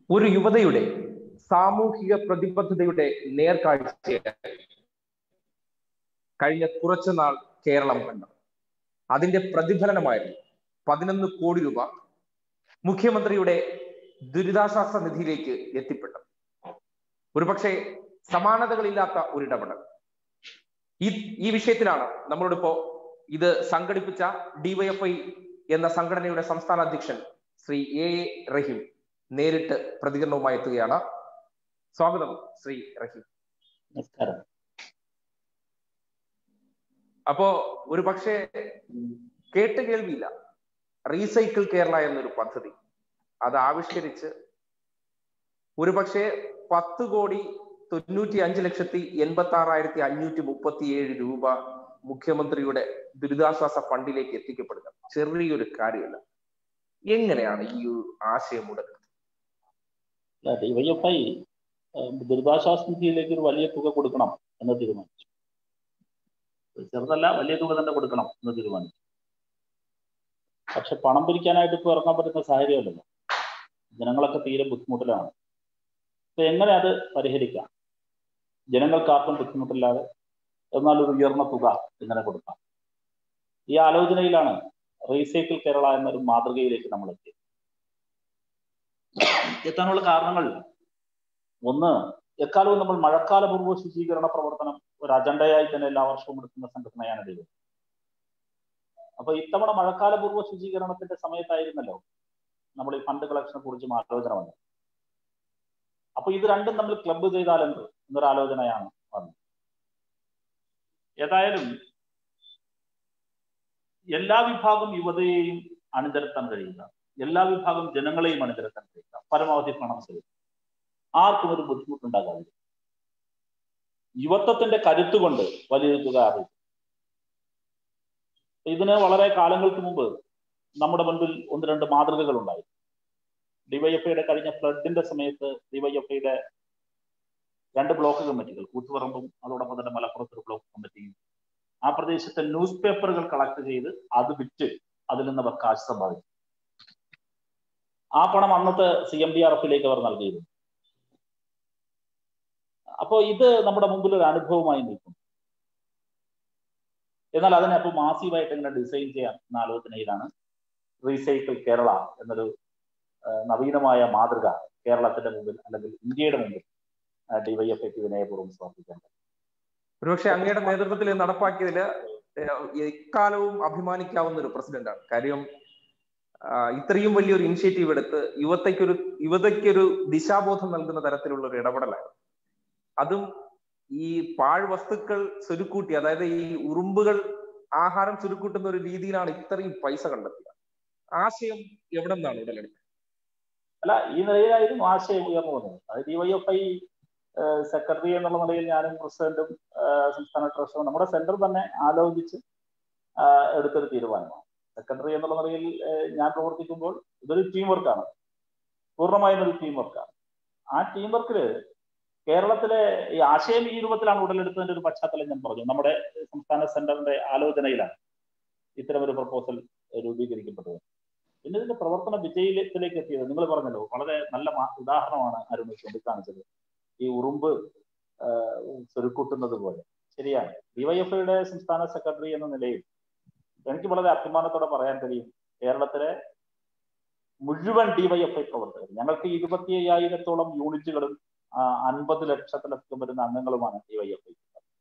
ഒരു യുവതയുടെ സാമൂഹിക പ്രതിബദ്ധതയുടെ നേർക്കാഴ്ചയായി കഴിഞ്ഞ കുറച്ചു നാൾ കേരളം കണ്ടു അതിന്റെ പ്രതിഫലനമായിരുന്നു പതിനൊന്ന് കോടി രൂപ മുഖ്യമന്ത്രിയുടെ ദുരിതാശ്വാസ നിധിയിലേക്ക് എത്തിപ്പെട്ടു ഒരുപക്ഷെ സമാനതകളില്ലാത്ത ഒരു ഇടപെടൽ ഈ ഈ വിഷയത്തിലാണ് നമ്മളോടിപ്പോ ഇത് സംഘടിപ്പിച്ച ഡിവൈഎഫ്ഐ എന്ന സംഘടനയുടെ സംസ്ഥാന അധ്യക്ഷൻ ശ്രീ എ എ റഹീം നേരിട്ട് പ്രതികരണവുമായി എത്തുകയാണ് സ്വാഗതം ശ്രീ റഹീം നമസ്കാരം അപ്പോ ഒരു പക്ഷേ കേട്ട് കേൾവിയില്ല റീസൈക്കിൾ കേരള എന്നൊരു പദ്ധതി അത് ആവിഷ്കരിച്ച് ഒരു പക്ഷേ പത്ത് കോടി തൊണ്ണൂറ്റി അഞ്ച് ലക്ഷത്തി എൺപത്തി ആറായിരത്തി അഞ്ഞൂറ്റി മുപ്പത്തി ഏഴ് രൂപ മുഖ്യമന്ത്രിയുടെ ദുരിതാശ്വാസ ഫണ്ടിലേക്ക് എത്തിക്കപ്പെടുക ചെറിയൊരു കാര്യമല്ല എങ്ങനെയാണ് ഈ ഒരു ആശയം ഉടലെടുത്തത് ഡിവൈഎഫ്ഐ ദുരിതാശ്വാസ നിധിയിലേക്ക് ഒരു വലിയ തുക കൊടുക്കണം എന്ന് തീരുമാനിച്ചു ചെറുതല്ല വലിയ തുക തന്നെ കൊടുക്കണം എന്ന് തീരുമാനിച്ചു പക്ഷെ പണം പിരിക്കാനായിട്ട് ഇപ്പോൾ ഇറങ്ങാൻ പറ്റുന്ന സാഹചര്യമല്ലല്ലോ ജനങ്ങളൊക്കെ തീരെ ബുദ്ധിമുട്ടിലാണ് അപ്പൊ എങ്ങനെ അത് പരിഹരിക്കാം ജനങ്ങൾക്കാർക്കും ബുദ്ധിമുട്ടില്ലാതെ എന്നാൽ ഒരു ഉയർന്ന തുക ഇങ്ങനെ കൊടുക്കാം ഈ ആലോചനയിലാണ് റീസൈക്കിൾ കേരള എന്നൊരു മാതൃകയിലേക്ക് നമ്മൾ എത്തി എത്താനുള്ള കാരണങ്ങൾ ഒന്ന് എക്കാലവും നമ്മൾ മഴക്കാലപൂർവ്വ ശുചീകരണ പ്രവർത്തനം ഒരു അജണ്ടയായി തന്നെ എല്ലാ വർഷവും എടുക്കുന്ന സംഘടനയാണ് ഇത് അപ്പൊ ഇത്തവണ മഴക്കാലപൂർവ്വ ശുചീകരണത്തിന്റെ സമയത്തായിരുന്നല്ലോ നമ്മൾ ഈ ഫണ്ട് കളക്ഷനെ കുറിച്ചും ആലോചന വന്നത് അപ്പൊ ഇത് രണ്ടും നമ്മൾ ക്ലബ്ബ് ചെയ്താലെന്ത് എന്നൊരു ആലോചനയാണ് വന്നത് ഏതായാലും എല്ലാ വിഭാഗം യുവതയെയും അണിനിരത്താൻ കഴിയുക എല്ലാ വിഭാഗം ജനങ്ങളെയും അണിനിരത്താൻ കഴിയുക പരമാവധി പണം ചെലുത്തുക ആർക്കും ഒരു ബുദ്ധിമുട്ടുണ്ടാകാതെ യുവത്വത്തിന്റെ കരുത്തുകൊണ്ട് വലിയൊരു തുക അറിയിക്കും ഇതിന് വളരെ കാലങ്ങൾക്ക് മുമ്പ് നമ്മുടെ മുൻപിൽ ഒന്ന് രണ്ട് മാതൃകകൾ ഉണ്ടായി ഡിവൈഎഫ്ഐയുടെ കഴിഞ്ഞ ഫ്ലഡിന്റെ സമയത്ത് ഡിവൈഎഫ്ഐയുടെ രണ്ട് ബ്ലോക്ക് കമ്മിറ്റികൾ കൂത്തുപറമ്പും അതോടൊപ്പം തന്നെ മലപ്പുറത്തൊരു ബ്ലോക്ക് കമ്മിറ്റിയും ആ പ്രദേശത്തെ ന്യൂസ് പേപ്പറുകൾ കളക്ട് ചെയ്ത് അത് വിറ്റ് അതിൽ നിന്ന് അവർ കാശ് സമ്പാദിച്ചു ആ പണം അന്നത്തെ സി എം ഡി ആർ എഫിലേക്ക് അവർ നൽകിയിരുന്നു അപ്പോ ഇത് നമ്മുടെ മുമ്പിൽ ഒരു അനുഭവമായി നിൽക്കും എന്നാൽ അതിനെ അപ്പോൾ മാസീവായിട്ട് എങ്ങനെ ഡിസൈൻ ചെയ്യാം എന്ന ആലോചനയിലാണ് റീസൈക്കിൾ കേരള എന്നൊരു നവീനമായ മാതൃക കേരളത്തിന്റെ മുമ്പിൽ അല്ലെങ്കിൽ ഇന്ത്യയുടെ മുമ്പിൽ ഡിവൈഎഫ്ഐക്ക് വിനയപൂർവ്വം സമർപ്പിക്കേണ്ടത് ഒരുപക്ഷെ അങ്ങയുടെ നേതൃത്വത്തിൽ നടപ്പാക്കിയതിൽ എക്കാലവും അഭിമാനിക്കാവുന്ന ഒരു പ്രസിഡന്റാണ് കാര്യം ഇത്രയും വലിയൊരു ഇനിഷ്യേറ്റീവ് എടുത്ത് യുവതയ്ക്കൊരു യുവതയ്ക്കൊരു ദിശാബോധം നൽകുന്ന തരത്തിലുള്ള ഒരു ഇടപെടലായിരുന്നു അതും ഈ പാഴ്വസ്തുക്കൾ ചുരുക്കൂട്ടി അതായത് ഈ ഉറുമ്പുകൾ ആഹാരം ചുരുക്കൂട്ടുന്ന ഒരു രീതിയിലാണ് ഇത്രയും പൈസ കണ്ടെത്തിയത് ആശയം എവിടെ നിന്നാണ് ഉടലെടുത്തത് അല്ല ഈ നിലയിലായിരുന്നു ആശയം ഉയർന്നു വന്നത് അത് ഡിവൈഎഫ്ഐ സെക്രട്ടറി എന്നുള്ള നിലയിൽ ഞാനും പ്രസിഡന്റും സംസ്ഥാന ട്രഷറും നമ്മുടെ സെന്റർ തന്നെ ആലോചിച്ച് എടുത്തൊരു തീരുമാനമാണ് സെക്രട്ടറി എന്നുള്ള നിലയിൽ ഞാൻ പ്രവർത്തിക്കുമ്പോൾ ഇതൊരു ടീം വർക്കാണ് പൂർണ്ണമായും ഒരു ടീം വർക്കാണ് ആ ടീം വർക്കില് കേരളത്തിലെ ഈ ആശയം ഈ രൂപത്തിലാണ് ഉടലെടുത്തതിന്റെ ഒരു പശ്ചാത്തലം ഞാൻ പറഞ്ഞു നമ്മുടെ സംസ്ഥാന സെന്ററിന്റെ ആലോചനയിലാണ് ഇത്തരം ഒരു പ്രപ്പോസൽ രൂപീകരിക്കപ്പെട്ടത് പിന്നെ ഇതിന്റെ പ്രവർത്തന വിജയത്തിലേക്ക് എത്തിയത് നിങ്ങൾ പറഞ്ഞല്ലോ വളരെ നല്ല ഉദാഹരണമാണ് അരുൺ ചൂണ്ടിക്കാണിച്ചത് ഈ ഉറുമ്പ് ചുരുക്കൂട്ടുന്നത് പോലെ ശരിയാണ് ഡിവൈഎഫ്ഐയുടെ സംസ്ഥാന സെക്രട്ടറി എന്ന നിലയിൽ എനിക്ക് വളരെ അഭിമാനത്തോടെ പറയാൻ കഴിയും കേരളത്തിലെ മുഴുവൻ ഡിവൈഎഫ്ഐ പ്രവർത്തകർ ഞങ്ങൾക്ക് ഇരുപത്തി അയ്യായിരത്തോളം യൂണിറ്റുകളും അൻപത് ലക്ഷത്തിലധികം വരുന്ന അംഗങ്ങളുമാണ് ഡിവൈഎഫ്ഐ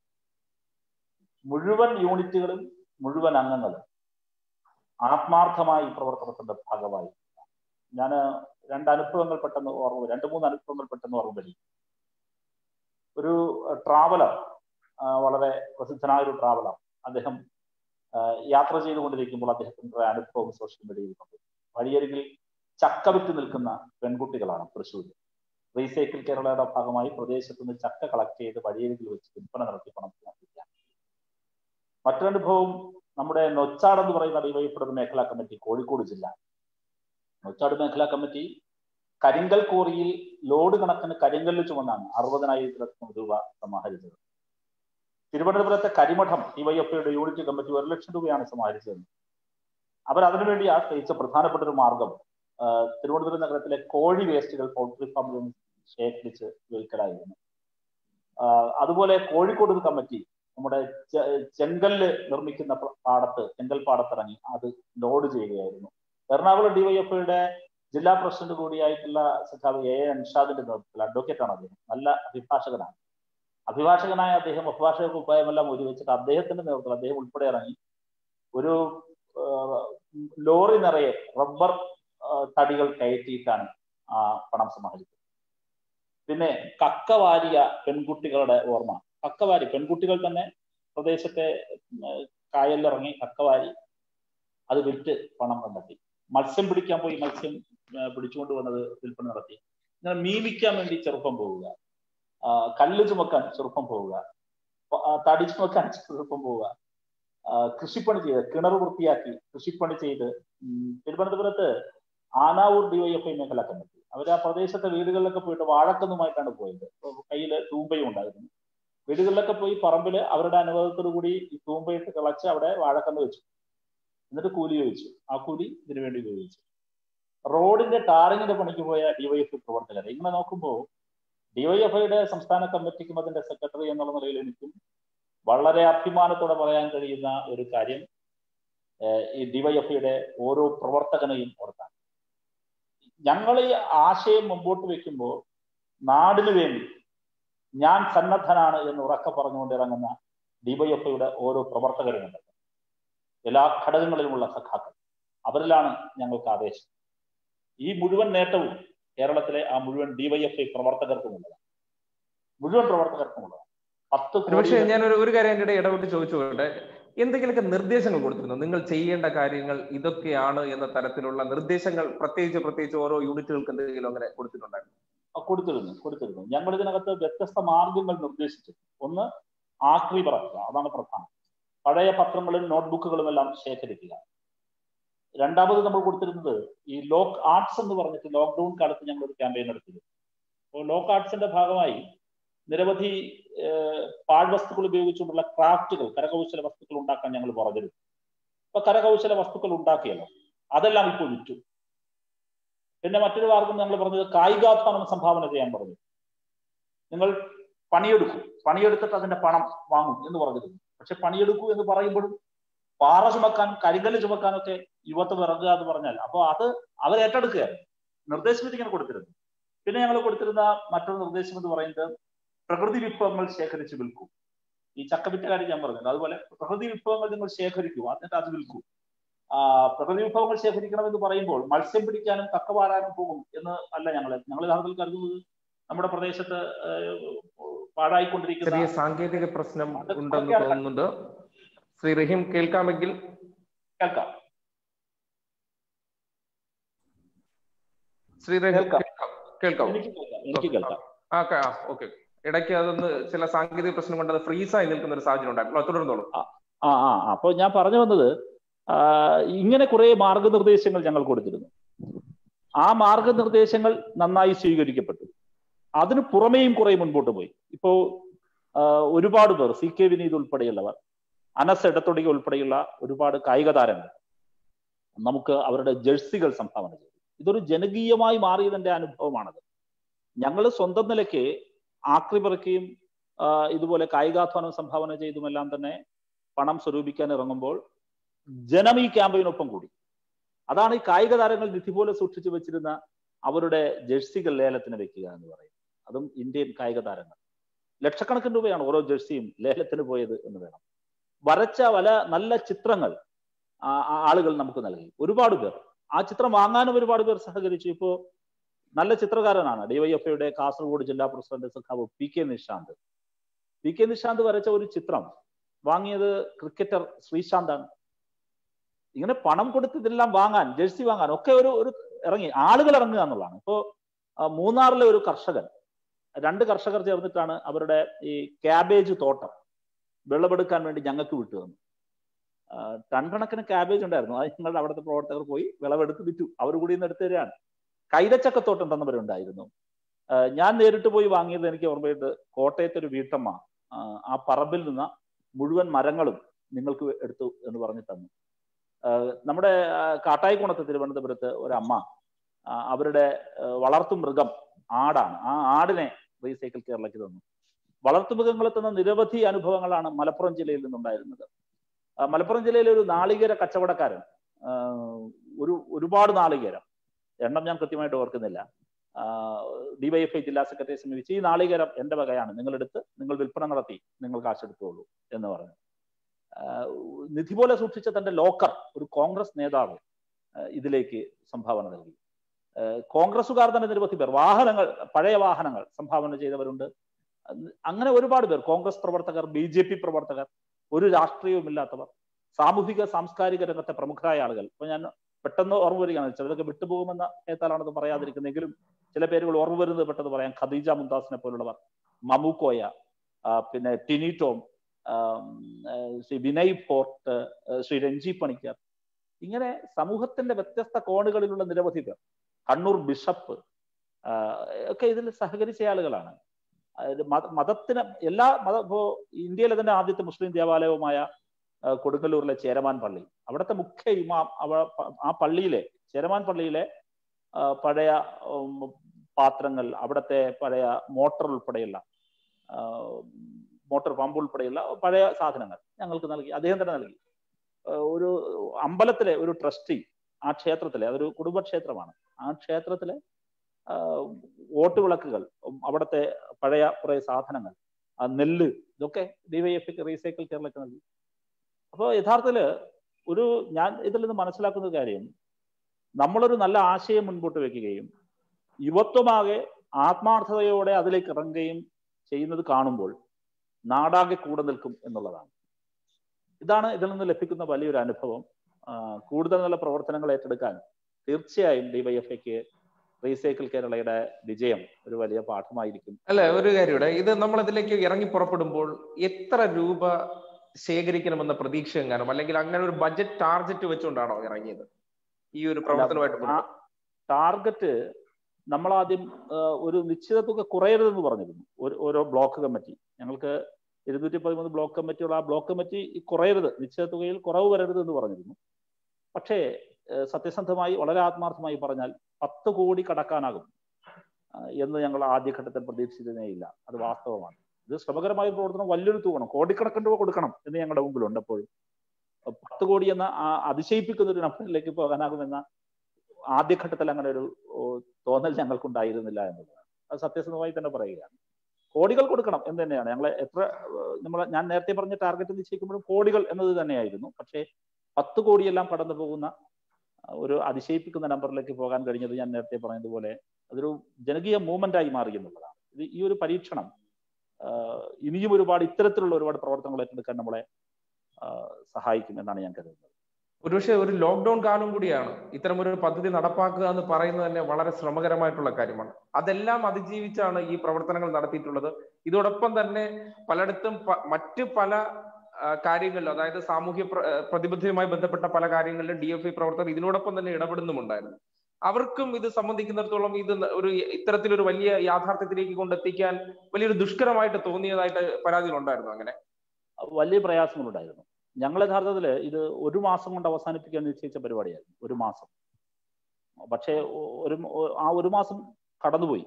മുഴുവൻ യൂണിറ്റുകളും മുഴുവൻ അംഗങ്ങളും ആത്മാർത്ഥമായി ഈ പ്രവർത്തനത്തിന്റെ ഭാഗമായി ഞാൻ രണ്ട് അനുഭവങ്ങൾ പെട്ടെന്ന് ഓർമ്മ രണ്ട് മൂന്ന് അനുഭവങ്ങൾ പെട്ടെന്ന് ഓർമ്മ വരും ഒരു ട്രാവലർ വളരെ പ്രസിദ്ധനായ ഒരു ട്രാവലർ അദ്ദേഹം യാത്ര ചെയ്തുകൊണ്ടിരിക്കുമ്പോൾ അദ്ദേഹത്തിന്റെ അനുഭവം സോഷ്യൽ മീഡിയയിൽ കണ്ടു വഴിയരികിൽ ചക്ക വിറ്റ് നിൽക്കുന്ന പെൺകുട്ടികളാണ് തൃശ്ശൂർ റീസൈക്കിൾ കേരളയുടെ ഭാഗമായി പ്രദേശത്ത് നിന്ന് ചക്ക കളക്ട് ചെയ്ത് വഴിയരികിൽ വെച്ച് വിൽപ്പന നടത്തി പണം സമാപിക്കാം മറ്റൊരനുഭവം നമ്മുടെ നൊച്ചാട് എന്ന് പറയുന്ന ഡിവൈഎഫ്ഐയുടെ മേഖലാ കമ്മിറ്റി കോഴിക്കോട് ജില്ല നൊച്ചാട് മേഖലാ കമ്മിറ്റി കരിങ്കൽ കോറിയിൽ ലോഡ് കണക്കിന് കരിങ്കല്ല് ചുമന്നാണ് അറുപതിനായിരത്തിലധികം രൂപ സമാഹരിച്ചത് തിരുവനന്തപുരത്തെ കരിമഠം ഡിവൈഎഫ്ഐയുടെ യൂണിറ്റ് കമ്മിറ്റി ഒരു ലക്ഷം രൂപയാണ് സമാഹരിച്ചത് അവർ അതിനുവേണ്ടി ആശ്രയിച്ച പ്രധാനപ്പെട്ട ഒരു മാർഗം തിരുവനന്തപുരം നഗരത്തിലെ കോഴി വേസ്റ്റുകൾ പൗൾട്രി ഫാമിൽ നിന്ന് ശേഖരിച്ച് വിൽക്കലായിരുന്നു അതുപോലെ കോഴിക്കോട് കമ്മിറ്റി നമ്മുടെ ചെങ്കല്ല് നിർമ്മിക്കുന്ന പാടത്ത് ചെങ്കൽ പാടത്തിറങ്ങി അത് ലോഡ് ചെയ്യുകയായിരുന്നു എറണാകുളം ഡിവൈഎഫ്ഐയുടെ ജില്ലാ പ്രസിഡന്റ് കൂടിയായിട്ടുള്ള സഖാവ് എ അൻഷാദിന്റെ നേതൃത്വത്തിൽ അഡ്വക്കേറ്റ് ആണ് അദ്ദേഹം നല്ല അഭിഭാഷകനാണ് അഭിഭാഷകനായ അദ്ദേഹം അഭിഭാഷക ഉപായമെല്ലാം ഒരുവെച്ചിട്ട് അദ്ദേഹത്തിന്റെ നേതൃത്വത്തിൽ അദ്ദേഹം ഉൾപ്പെടെ ഇറങ്ങി ഒരു ലോറി നിറയെ റബ്ബർ തടികൾ കയറ്റിയിട്ടാണ് ആ പണം സമാഹരിച്ചത് പിന്നെ കക്കവാരിയ പെൺകുട്ടികളുടെ ഓർമ്മ കക്കവാരി പെൺകുട്ടികൾ തന്നെ പ്രദേശത്തെ കായലിലിറങ്ങി കക്കവാരി അത് വിറ്റ് പണം കണ്ടെത്തി മത്സ്യം പിടിക്കാൻ പോയി മത്സ്യം പിടിച്ചുകൊണ്ട് വന്നത് വിൽപ്പന നടത്തി ഇങ്ങനെ മീമിക്കാൻ വേണ്ടി ചെറുപ്പം പോവുക കല്ല് ചുമക്കാൻ ചെറുപ്പം പോവുക തടി ചുമക്കാൻ ചെറുപ്പം പോവുക കൃഷിപ്പണി ചെയ്ത് കിണർ വൃത്തിയാക്കി കൃഷിപ്പണി ചെയ്ത് തിരുവനന്തപുരത്ത് ആനാവൂർ ഡിവൈഎഫ്ഐ മേഖല കമ്മിറ്റി അവർ ആ പ്രദേശത്തെ വീടുകളിലൊക്കെ പോയിട്ട് വാഴക്കന്നുമായിട്ടാണ് പോയത് കയ്യിൽ തൂമ്പയും ഉണ്ടായിരുന്നു വീടുകളിലൊക്കെ പോയി പറമ്പില് അവരുടെ അനുഭവത്തോടു കൂടി ഈ തൂമ്പയിട്ട് കിളച്ച് അവിടെ വാഴക്കന്ന് വെച്ചു എന്നിട്ട് കൂലി ചോദിച്ചു ആ കൂലി ഇതിനു വേണ്ടി ഉപയോഗിച്ചു റോഡിന്റെ ടാറിങ്ങിന്റെ പണിക്ക് പോയ ഡിവൈഎഫ്ഐ പ്രവർത്തകർ ഇങ്ങനെ നോക്കുമ്പോൾ ഡിവൈഎഫ്ഐയുടെ സംസ്ഥാന കമ്മിറ്റിക്കും അതിന്റെ സെക്രട്ടറി എന്നുള്ള നിലയിൽ എനിക്കും വളരെ അഭിമാനത്തോടെ പറയാൻ കഴിയുന്ന ഒരു കാര്യം ഈ ഡിവൈഎഫ്ഐയുടെ ഓരോ പ്രവർത്തകനെയും ഓർത്താണ് ഞങ്ങൾ ഈ ആശയം മുമ്പോട്ട് വെക്കുമ്പോൾ നാടിനു വേണ്ടി ഞാൻ സന്നദ്ധനാണ് എന്ന് ഉറക്കെ പറഞ്ഞുകൊണ്ട് ഇറങ്ങുന്ന ഡിവൈഎഫ്ഐയുടെ ഓരോ പ്രവർത്തകരുമുണ്ട് എല്ലാ ഘടകങ്ങളിലുമുള്ള സഖാക്കൾ അവരിലാണ് ഞങ്ങൾക്ക് ആവേശം ഈ മുഴുവൻ നേട്ടവും കേരളത്തിലെ ആ മുഴുവൻ ഡിവൈഎഫ്ഐ പ്രവർത്തകർക്കുമുള്ളതാണ് മുഴുവൻ പ്രവർത്തകർക്കുമുള്ളതാണ് പത്ത് പക്ഷേ ഞാൻ ഒരു ഒരു കാര്യം എൻ്റെ ഇടപെട്ട് ചോദിച്ചോട്ടെ എന്തെങ്കിലുമൊക്കെ നിർദ്ദേശങ്ങൾ കൊടുത്തിരുന്നു നിങ്ങൾ ചെയ്യേണ്ട കാര്യങ്ങൾ ഇതൊക്കെയാണ് എന്ന തരത്തിലുള്ള നിർദ്ദേശങ്ങൾ പ്രത്യേകിച്ച് പ്രത്യേകിച്ച് ഓരോ യൂണിറ്റുകൾക്ക് എന്തെങ്കിലും അങ്ങനെ കൊടുത്തിട്ടുണ്ടായിരുന്നു കൊടുത്തിരുന്നു കൊടുത്തിരുന്നു ഞങ്ങൾ ഇതിനകത്ത് വ്യത്യസ്ത മാർഗങ്ങൾ നിർദ്ദേശിച്ചു ഒന്ന് ആക്രി പറക്കുക അതാണ് പ്രധാനം പഴയ പത്രങ്ങളും നോട്ട്ബുക്കുകളും എല്ലാം ശേഖരിക്കുക രണ്ടാമത് നമ്മൾ കൊടുത്തിരുന്നത് ഈ ലോക്ക് ആർട്സ് എന്ന് പറഞ്ഞിട്ട് ലോക്ക്ഡൌൺ കാലത്ത് ഞങ്ങൾ ഒരു ക്യാമ്പയിൻ നടത്തിയിരുന്നു അപ്പോൾ ലോക്ക് ആർട്സിന്റെ ഭാഗമായി നിരവധി പാഴ്വസ്തുക്കൾ ഉപയോഗിച്ചുകൊണ്ടുള്ള ക്രാഫ്റ്റുകൾ കരകൗശല വസ്തുക്കൾ ഉണ്ടാക്കാൻ ഞങ്ങൾ പറഞ്ഞിരുന്നു അപ്പൊ കരകൗശല വസ്തുക്കൾ ഉണ്ടാക്കിയല്ലോ അതെല്ലാം ഇപ്പോൾ വിറ്റു പിന്നെ മറ്റൊരു മാർഗം ഞങ്ങൾ പറഞ്ഞത് കായികാധ്വാനം സംഭാവന ചെയ്യാൻ പറഞ്ഞു നിങ്ങൾ പണിയെടുക്കൂ പണിയെടുത്തിട്ട് അതിന്റെ പണം വാങ്ങും എന്ന് പറഞ്ഞിരുന്നു പക്ഷെ പണിയെടുക്കൂ എന്ന് പറയുമ്പോഴും പാറ ചുമക്കാൻ കരിങ്കല്ല് ചുമക്കാനൊക്കെ യുവത്വം ഇറങ്ങുക എന്ന് പറഞ്ഞാൽ അപ്പോൾ അത് അവർ ഏറ്റെടുക്കുകയായിരുന്നു നിർദ്ദേശം ഇങ്ങനെ കൊടുത്തിരുന്നു പിന്നെ ഞങ്ങൾ കൊടുത്തിരുന്ന മറ്റൊരു നിർദ്ദേശം എന്ന് പറയുന്നത് പ്രകൃതി വിഭവങ്ങൾ ശേഖരിച്ച് വിൽക്കൂ ഈ ചക്കവിറ്റ കാര്യം ഞാൻ പറഞ്ഞത് അതുപോലെ പ്രകൃതി വിഭവങ്ങൾ നിങ്ങൾ ശേഖരിക്കൂ എന്നിട്ട് അത് വിൽക്കൂ ആ പ്രകൃതി വിഭവങ്ങൾ ശേഖരിക്കണം എന്ന് പറയുമ്പോൾ മത്സ്യം പിടിക്കാനും കക്ക പാരാനും പോകും എന്ന് അല്ല ഞങ്ങൾ ഞങ്ങൾ യഥാർത്ഥത്തിൽ കരുതുന്നത് നമ്മുടെ പ്രദേശത്ത് പാഴായിക്കൊണ്ടിരിക്കുന്ന ചെറിയ സാങ്കേതിക പ്രശ്നം ഉണ്ടെന്ന് തോന്നുന്നുണ്ട് ശ്രീ റഹീം കേൾക്കാമെങ്കിൽ കേൾക്കാം ശ്രീ റഹീം കേൾക്കാം എനിക്ക് കേൾക്കാം എനിക്ക് കേൾക്കാം ആ ഓക്കെ ഇടയ്ക്ക് അതൊന്ന് ചില സാങ്കേതിക പ്രശ്നം കൊണ്ട് അത് ഫ്രീസായി നിൽക്കുന്ന ഒരു സാഹചര്യം ഉണ്ടായിരുന്നു തുടർന്നോളൂ ആ ആ അപ്പോൾ ഞാൻ പറഞ്ഞു വന്നത് ഇങ്ങനെ കുറെ മാർഗനിർദ്ദേശങ്ങൾ ഞങ്ങൾ കൊടുത്തിരുന്നു ആ മാർഗനിർദ്ദേശങ്ങൾ നന്നായി സ്വീകരിക്കപ്പെട്ടു അതിന് പുറമേയും കുറെ മുൻപോട്ട് പോയി ഇപ്പോ ഒരുപാട് പേർ സി കെ വിനീത് ഉൾപ്പെടെയുള്ളവർ അനസ് എടത്തൊടിക ഉൾപ്പെടെയുള്ള ഒരുപാട് കായിക താരങ്ങൾ നമുക്ക് അവരുടെ ജേഴ്സികൾ സംഭാവന ചെയ്തു ഇതൊരു ജനകീയമായി മാറിയതിന്റെ അനുഭവമാണത് ഞങ്ങൾ സ്വന്തം നിലയ്ക്ക് ആക്രി പറിക്കുകയും ഇതുപോലെ കായികാധ്വാനം സംഭാവന ചെയ്തുമെല്ലാം തന്നെ പണം സ്വരൂപിക്കാൻ ഇറങ്ങുമ്പോൾ ജനം ഈ ക്യാമ്പയിനൊപ്പം കൂടി അതാണ് ഈ കായിക താരങ്ങൾ നിധി പോലെ സൂക്ഷിച്ചു വെച്ചിരുന്ന അവരുടെ ജേഴ്സികൾ ലേലത്തിന് വെക്കുക എന്ന് പറയും അതും ഇന്ത്യൻ കായിക താരങ്ങൾ ലക്ഷക്കണക്കിന് രൂപയാണ് ഓരോ ജേഴ്സിയും ലേലത്തിന് പോയത് എന്ന് വേണം വരച്ച പല നല്ല ചിത്രങ്ങൾ ആളുകൾ നമുക്ക് നൽകി ഒരുപാട് പേർ ആ ചിത്രം വാങ്ങാനും ഒരുപാട് പേർ സഹകരിച്ചു ഇപ്പോ നല്ല ചിത്രകാരനാണ് ഡിവൈഎഫ്ഐയുടെ കാസർഗോഡ് ജില്ലാ പ്രസിഡന്റ് സഖാവ് P K Nishanth P K Nishanth വരച്ച ഒരു ചിത്രം വാങ്ങിയത് ക്രിക്കറ്റർ ശ്രീശാന്താണ് ഇങ്ങനെ പണം കൊടുത്ത് ഇതെല്ലാം വാങ്ങാൻ ജേഴ്സി വാങ്ങാൻ ഒക്കെ ഒരു ഒരു ഇറങ്ങി ആളുകൾ ഇറങ്ങുക എന്നുള്ളതാണ് ഇപ്പോ മൂന്നാറിലെ ഒരു കർഷകൻ രണ്ട് കർഷകർ ചേർന്നിട്ടാണ് അവരുടെ ഈ ക്യാബേജ് തോട്ടം വിളവെടുക്കാൻ വേണ്ടി ഞങ്ങൾക്ക് വിട്ടു തന്നു ടൺ കണക്കിന് ക്യാബേജ് ഉണ്ടായിരുന്നു അത് ഞങ്ങളുടെ അവിടുത്തെ പ്രവർത്തകർ പോയി വിളവെടുത്ത് വിറ്റു അവർ കൂടി ഇന്ന് എടുത്തു തരികയാണ് കൈതച്ചക്കത്തോട്ടം തന്നവരുണ്ടായിരുന്നു ഞാൻ നേരിട്ട് പോയി വാങ്ങിയത് എനിക്ക് ഓർമ്മയുണ്ട് കോട്ടയത്തെ ഒരു വീട്ടമ്മ ആ പറമ്പിൽ നിന്ന് മുഴുവൻ മരങ്ങളും നിങ്ങൾക്ക് എടുത്തു എന്ന് പറഞ്ഞു തന്നു നമ്മുടെ കാട്ടായിക്കുണത്ത് തിരുവനന്തപുരത്ത് ഒരമ്മ അവരുടെ വളർത്തു മൃഗം ആടാണ് ആ ആടിനെ റീസൈക്കിൾ കേരളയ്ക്ക് തന്നു വളർത്തുമൃഗങ്ങളെ തന്ന നിരവധി അനുഭവങ്ങളാണ് മലപ്പുറം ജില്ലയിൽ നിന്നുണ്ടായിരുന്നത് മലപ്പുറം ജില്ലയിലെ ഒരു നാളികേര കച്ചവടക്കാരൻ ഒരു ഒരുപാട് നാളികേരം എണ്ണം ഞാൻ കൃത്യമായിട്ട് ഓർക്കുന്നില്ല ഡിവൈഎഫ്ഐ ജില്ലാ സെക്രട്ടറിയെ സമീപിച്ച് ഈ നാളികേരം എന്റെ വകയാണ് നിങ്ങളെടുത്ത് നിങ്ങൾ വിൽപ്പന നടത്തി നിങ്ങൾ കാശെടുത്തോളൂ എന്ന് പറഞ്ഞു നിധി പോലെ സൂക്ഷിച്ച തന്റെ ലോക്കർ ഒരു കോൺഗ്രസ് നേതാവ് ഇതിലേക്ക് സംഭാവന നൽകി കോൺഗ്രസുകാർ തന്നെ നിരവധി പേർ വാഹനങ്ങൾ പഴയ വാഹനങ്ങൾ സംഭാവന ചെയ്തവരുണ്ട് അങ്ങനെ ഒരുപാട് പേർ കോൺഗ്രസ് പ്രവർത്തകർ ബി ജെ പി പ്രവർത്തകർ ഒരു രാഷ്ട്രീയവുമില്ലാത്തവർ സാമൂഹിക സാംസ്കാരിക രംഗത്തെ പ്രമുഖരായ ആളുകൾ ഇപ്പൊ ഞാൻ പെട്ടെന്ന് ഓർമ്മ വരികയാണ് ചിലതൊക്കെ വിട്ടുപോകുമെന്ന ഏത്താലാണെന്ന് പറയാതിരിക്കുന്നെങ്കിലും ചില പേരുകൾ ഓർമ്മ വരുന്നത് പെട്ടെന്ന് പറയാം ഖദീജ മുംതാസിനെ പോലുള്ളവർ മമുക്കോയ പിന്നെ ടിനി ടോം ശ്രീ വിനയ് ഫോർട്ട് ശ്രീ രഞ്ജി പണിക്കർ ഇങ്ങനെ സമൂഹത്തിന്റെ വ്യത്യസ്ത കോണുകളിലുള്ള നിരവധി പേർ കണ്ണൂർ ബിഷപ്പ് ഒക്കെ ഇതിൽ സഹകരിച്ച ആളുകളാണ് മതത്തിന് എല്ലാ മത ഇപ്പോ ഇന്ത്യയിലെ തന്നെ ആദ്യത്തെ മുസ്ലിം ദേവാലയവുമായ കൊടുങ്ങല്ലൂരിലെ ചേരമാൻ പള്ളി അവിടുത്തെ മുഖ്യ ഇമാം അവ ആ പള്ളിയിലെ ചേരമാൻ പള്ളിയിലെ പഴയ പാത്രങ്ങൾ അവിടുത്തെ പഴയ മോട്ടർ ഉൾപ്പെടെയുള്ള മോട്ടോർ പമ്പ് ഉൾപ്പെടെയുള്ള പഴയ സാധനങ്ങൾ ഞങ്ങൾക്ക് നൽകി അദ്ദേഹം തന്നെ നൽകി ഒരു അമ്പലത്തിലെ ഒരു ട്രസ്റ്റി ആ ക്ഷേത്രത്തിലെ അതൊരു കുടുംബക്ഷേത്രമാണ് ആ ക്ഷേത്രത്തിലെ ഓട്ടുവിളക്കുകൾ അവിടുത്തെ പഴയ കുറെ സാധനങ്ങൾ ആ നെല്ല് ഇതൊക്കെ ഡിവൈഎഫ്ക്ക് റീസൈക്കിൾ കേരളക്ക് നൽകി അപ്പോൾ യഥാർത്ഥത്തില് ഒരു ഞാൻ ഇതിൽ നിന്ന് മനസ്സിലാക്കുന്ന കാര്യം നമ്മളൊരു നല്ല ആശയം മുൻപോട്ട് വെക്കുകയും യുവത്വമാകെ ആത്മാർത്ഥതയോടെ അതിലേക്ക് ഇറങ്ങുകയും ചെയ്യുന്നത് കാണുമ്പോൾ നാടാകെ കൂടെ നിൽക്കും എന്നുള്ളതാണ് ഇതാണ് ഇതിൽ നിന്ന് ലഭിക്കുന്ന വലിയൊരു അനുഭവം കൂടുതൽ നല്ല പ്രവർത്തനങ്ങൾ ഏറ്റെടുക്കാൻ തീർച്ചയായും ഡിവൈഎഫ്ഐക്ക് റീസൈക്കിൾ കേരളയുടെ വിജയം ഒരു വലിയ പാഠമായിരിക്കും അല്ല ഒരു കാര്യം ഇത് നമ്മൾ ഇതിലേക്ക് ഇറങ്ങി പുറപ്പെടുമ്പോൾ എത്ര രൂപ ശേഖരിക്കണമെന്ന പ്രതീക്ഷ എങ്ങാനും അല്ലെങ്കിൽ അങ്ങനെ ഒരു ബജറ്റ് ടാർഗറ്റ് വെച്ചുകൊണ്ടാണോ ഇറങ്ങിയത് ഈ ഒരു പ്രവർത്തനമായിട്ട് ടാർഗറ്റ് നമ്മൾ ആദ്യം ഒരു നിശ്ചിത തുക കുറയരുതെന്ന് പറഞ്ഞിരുന്നു ഓരോ ബ്ലോക്ക് കമ്മിറ്റി ഞങ്ങൾക്ക് ഇരുന്നൂറ്റി പതിമൂന്ന് ബ്ലോക്ക് കമ്മിറ്റിയുള്ള ആ ബ്ലോക്ക് കമ്മിറ്റി കുറയരുത് നിശ്ചിത തുകയിൽ കുറവ് വരരുത് എന്ന് പറഞ്ഞിരുന്നു പക്ഷേ സത്യസന്ധമായി വളരെ ആത്മാർത്ഥമായി പറഞ്ഞാൽ പത്ത് കോടി കടക്കാനാകും എന്ന് ഞങ്ങൾ ആദ്യഘട്ടത്തിൽ പ്രതീക്ഷിച്ചതേയില്ല അത് വാസ്തവമാണ് ഇത് ശ്രമകരമായ പ്രവർത്തനം വലിയൊരു തൂക്കണം കോടിക്കണക്കിന് രൂപ കൊടുക്കണം എന്ന് ഞങ്ങളുടെ മുമ്പിലുണ്ട് എപ്പോഴും പത്ത് കോടി എന്ന ആ അതിശയിപ്പിക്കുന്ന ഒരു നമ്പറിലേക്ക് പോകാനാകുമെന്ന ആദ്യഘട്ടത്തിൽ അങ്ങനെ ഒരു തോന്നൽ ഞങ്ങൾക്കുണ്ടായിരുന്നില്ല എന്നുള്ളതാണ് അത് സത്യസന്ധമായി തന്നെ പറയുകയാണ് കോടികൾ കൊടുക്കണം എന്ന് തന്നെയാണ് ഞങ്ങൾ എത്ര നമ്മൾ ഞാൻ നേരത്തെ പറഞ്ഞ ടാർഗറ്റ് നിശ്ചയിക്കുമ്പോഴും കോടികൾ എന്നത് തന്നെയായിരുന്നു പക്ഷേ പത്ത് കോടിയെല്ലാം കടന്നു പോകുന്ന ഒരു അതിശയിപ്പിക്കുന്ന നമ്പറിലേക്ക് പോകാൻ കഴിഞ്ഞത് ഞാൻ നേരത്തെ പറഞ്ഞതുപോലെ അതൊരു ജനകീയ മൂവ്മെന്റ് ആയി മാറി എന്നുള്ളതാണ് ഇത് ഈ ഒരു പരീക്ഷണം ഇനിയും ഒരുപാട് ഇത്തരത്തിലുള്ള ഒരുപാട് പ്രവർത്തനങ്ങൾ ഏറ്റെടുക്കാൻ നമ്മളെ സഹായിക്കും എന്നാണ് ഞാൻ കരുതുന്നത് ഒരുപക്ഷെ ഒരു ലോക്ക്ഡൌൺ കാലം കൂടിയാണ് ഇത്തരം ഒരു പദ്ധതി നടപ്പാക്കുക എന്ന് പറയുന്നത് തന്നെ വളരെ ശ്രമകരമായിട്ടുള്ള കാര്യമാണ് അതെല്ലാം അതിജീവിച്ചാണ് ഈ പ്രവർത്തനങ്ങൾ നടത്തിയിട്ടുള്ളത് ഇതോടൊപ്പം തന്നെ പലയിടത്തും മറ്റ് പല കാര്യങ്ങളിലും അതായത് സാമൂഹ്യ പ്രതിബദ്ധതയുമായി ബന്ധപ്പെട്ട പല കാര്യങ്ങളിലും ഡി എഫ് ഐ പ്രവർത്തകർ ഇതിനോടൊപ്പം തന്നെ ഇടപെടുന്നുമുണ്ടായിരുന്നു അവർക്കും ഇത് സംബന്ധിക്കുന്നിടത്തോളം ഇത് ഒരു ഇത്തരത്തിലൊരു വലിയ യാഥാർത്ഥ്യത്തിലേക്ക് കൊണ്ടെത്തിക്കാൻ വലിയൊരു ദുഷ്കരമായിട്ട് തോന്നിയതായിട്ട് പരാതികൾ ഉണ്ടായിരുന്നു അങ്ങനെ വലിയ പ്രയാസങ്ങളുണ്ടായിരുന്നു ഞങ്ങൾ യഥാർത്ഥത്തിൽ ഇത് ഒരു മാസം കൊണ്ട് അവസാനിപ്പിക്കാൻ നിശ്ചയിച്ച പരിപാടിയായിരുന്നു ഒരു മാസം പക്ഷേ ഒരു ആ ഒരു മാസം കടന്നുപോയി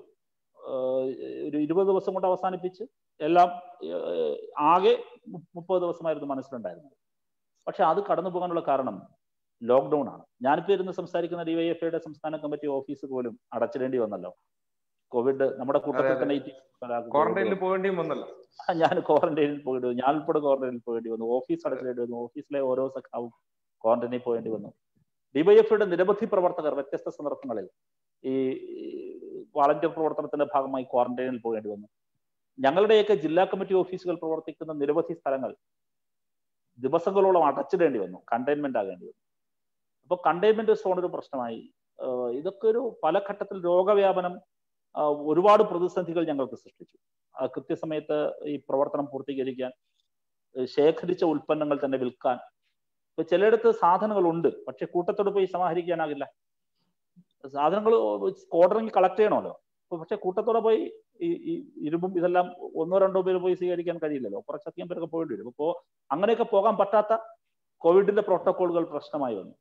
ഒരു ഇരുപത് ദിവസം കൊണ്ട് അവസാനിപ്പിച്ച് എല്ലാം ആകെ മുപ്പത് ദിവസമായിരുന്നു മനസ്സിലുണ്ടായിരുന്നത് പക്ഷെ അത് കടന്നു പോകാനുള്ള കാരണം ലോക്ക്ഡൌൺ ആണ് ഞാനിപ്പോ ഇരുന്ന് സംസാരിക്കുന്ന ഡിവൈഎഫ്ഐയുടെ സംസ്ഥാന കമ്മിറ്റി ഓഫീസ് പോലും അടച്ചിടേണ്ടി വന്നല്ലോ കോവിഡ് നമ്മുടെ കൂട്ടത്തിൽ തന്നെ ക്വാറന്റൈനിൽ പോകേണ്ടി വന്നല്ലോ ഞാൻ ക്വാറന്റൈനിൽ പോയിട്ട് ഞാൻ ഉൾപ്പെടെ ക്വാറന്റൈനിൽ പോകേണ്ടി വന്നു ഓഫീസ് അടച്ചിടേണ്ടി വന്നു ഓഫീസിലെ ഓരോ സഖാവും ക്വാറന്റൈനിൽ പോകേണ്ടി വന്നു ഡിവൈഎഫ്ഐയുടെ നിരവധി പ്രവർത്തകർ വ്യത്യസ്ത സന്ദർഭങ്ങളിൽ ഈ വാളണ്ടിയർ പ്രവർത്തനത്തിന്റെ ഭാഗമായി ക്വാറന്റൈനിൽ പോകേണ്ടി വന്നു ഞങ്ങളുടെയൊക്കെ ജില്ലാ കമ്മിറ്റി ഓഫീസുകൾ പ്രവർത്തിക്കുന്ന നിരവധി സ്ഥലങ്ങൾ ദിവസങ്ങളോളം അടച്ചിടേണ്ടി വന്നു കണ്ടെയ്ൻമെന്റ് ആകേണ്ടി വന്നു അപ്പൊ കണ്ടെയ്ൻമെന്റ് സോൺ ഒരു പ്രശ്നമായി ഇതൊക്കെ ഒരു പല ഘട്ടത്തിൽ രോഗവ്യാപനം ഒരുപാട് പ്രതിസന്ധികൾ ഞങ്ങൾക്ക് സൃഷ്ടിച്ചു കൃത്യസമയത്ത് ഈ പ്രവർത്തനം പൂർത്തീകരിക്കാൻ ശേഖരിച്ച ഉൽപ്പന്നങ്ങൾ തന്നെ വിൽക്കാൻ ഇപ്പൊ ചിലയിടത്ത് സാധനങ്ങളുണ്ട് പക്ഷെ കൂട്ടത്തോട് പോയി സമാഹരിക്കാനാകില്ല സാധനങ്ങൾ ഓർഡറിങ് കളക്ട് ചെയ്യണമല്ലോ പക്ഷെ കൂട്ടത്തോടെ പോയി ഈ ഇരുമ്പും ഇതെല്ലാം ഒന്നോ രണ്ടോ പേര് പോയി സ്വീകരിക്കാൻ കഴിയില്ലല്ലോ കുറച്ചധികം പേരൊക്കെ പോയിട്ട് വരും അപ്പോൾ അങ്ങനെയൊക്കെ പോകാൻ പറ്റാത്ത കോവിഡിന്റെ പ്രോട്ടോകോളുകൾ പ്രശ്നമായി വന്നു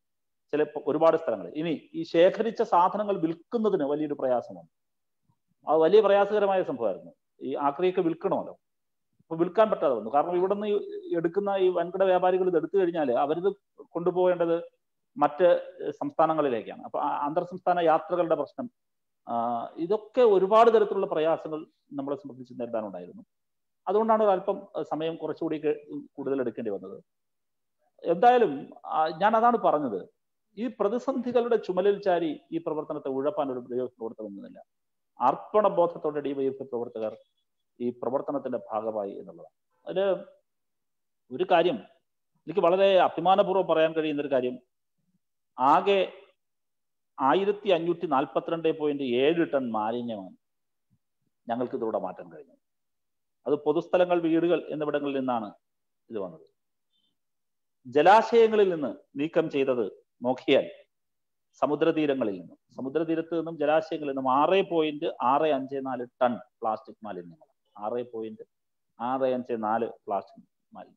ചില ഒരുപാട് സ്ഥലങ്ങളിൽ ഇനി ഈ ശേഖരിച്ച സാധനങ്ങൾ വിൽക്കുന്നതിന് വലിയൊരു പ്രയാസമാണ് അത് വലിയ പ്രയാസകരമായ സംഭവമായിരുന്നു ഈ ആക്രിയൊക്കെ വിൽക്കണമല്ലോ അപ്പൊ വിൽക്കാൻ പറ്റാതെ വന്നു കാരണം ഇവിടെ നിന്ന് എടുക്കുന്ന ഈ വൻകിട വ്യാപാരികൾ ഇത് എടുത്തു കഴിഞ്ഞാൽ അവരിത് കൊണ്ടുപോകേണ്ടത് മറ്റ് സംസ്ഥാനങ്ങളിലേക്കാണ് അപ്പൊ അന്തർ സംസ്ഥാന യാത്രകളുടെ പ്രശ്നം ഇതൊക്കെ ഒരുപാട് തരത്തിലുള്ള പ്രയാസങ്ങൾ നമ്മളെ സംബന്ധിച്ച് നേരിടാനുണ്ടായിരുന്നു അതുകൊണ്ടാണ് അല്പം സമയം കുറച്ചുകൂടി കൂടുതൽ എടുക്കേണ്ടി വന്നത് എന്തായാലും ഞാൻ അതാണ് പറഞ്ഞത് ഈ പ്രതിസന്ധികളുടെ ചുമലിൽ ചാരി ഈ പ്രവർത്തനത്തെ ഉഴപ്പാൻ ഒരു പ്രവർത്തനമൊന്നുമില്ല അർപ്പണ ബോധത്തോടെ ഡിവൈഎഫ് പ്രവർത്തകർ ഈ പ്രവർത്തനത്തിന്റെ ഭാഗമായി എന്നുള്ളതാണ് അതില് ഒരു കാര്യം എനിക്ക് വളരെ അഭിമാനപൂർവ്വം പറയാൻ കഴിയുന്ന ഒരു കാര്യം ആകെ ആയിരത്തി അഞ്ഞൂറ്റി നാൽപ്പത്തിരണ്ട് പോയിന്റ് ഏഴ് ടൺ മാലിന്യമാണ് ഞങ്ങൾക്ക് ഇതിലൂടെ മാറ്റാൻ കഴിഞ്ഞത് അത് പൊതുസ്ഥലങ്ങൾ വീടുകൾ എന്നിവിടങ്ങളിൽ നിന്നാണ് ഇത് വന്നത് ജലാശയങ്ങളിൽ നിന്ന് നീക്കം ചെയ്തത് നോക്കിയാൽ സമുദ്രതീരങ്ങളിൽ നിന്നും സമുദ്രതീരത്ത് നിന്നും ജലാശയങ്ങളിൽ നിന്നും ആറ് പോയിന്റ് ആറ് അഞ്ച് നാല് ടൺ പ്ലാസ്റ്റിക് മാലിന്യങ്ങൾ ആറ് പോയിന്റ് ആറ് അഞ്ച് നാല് പ്ലാസ്റ്റിക് മാലിന്യം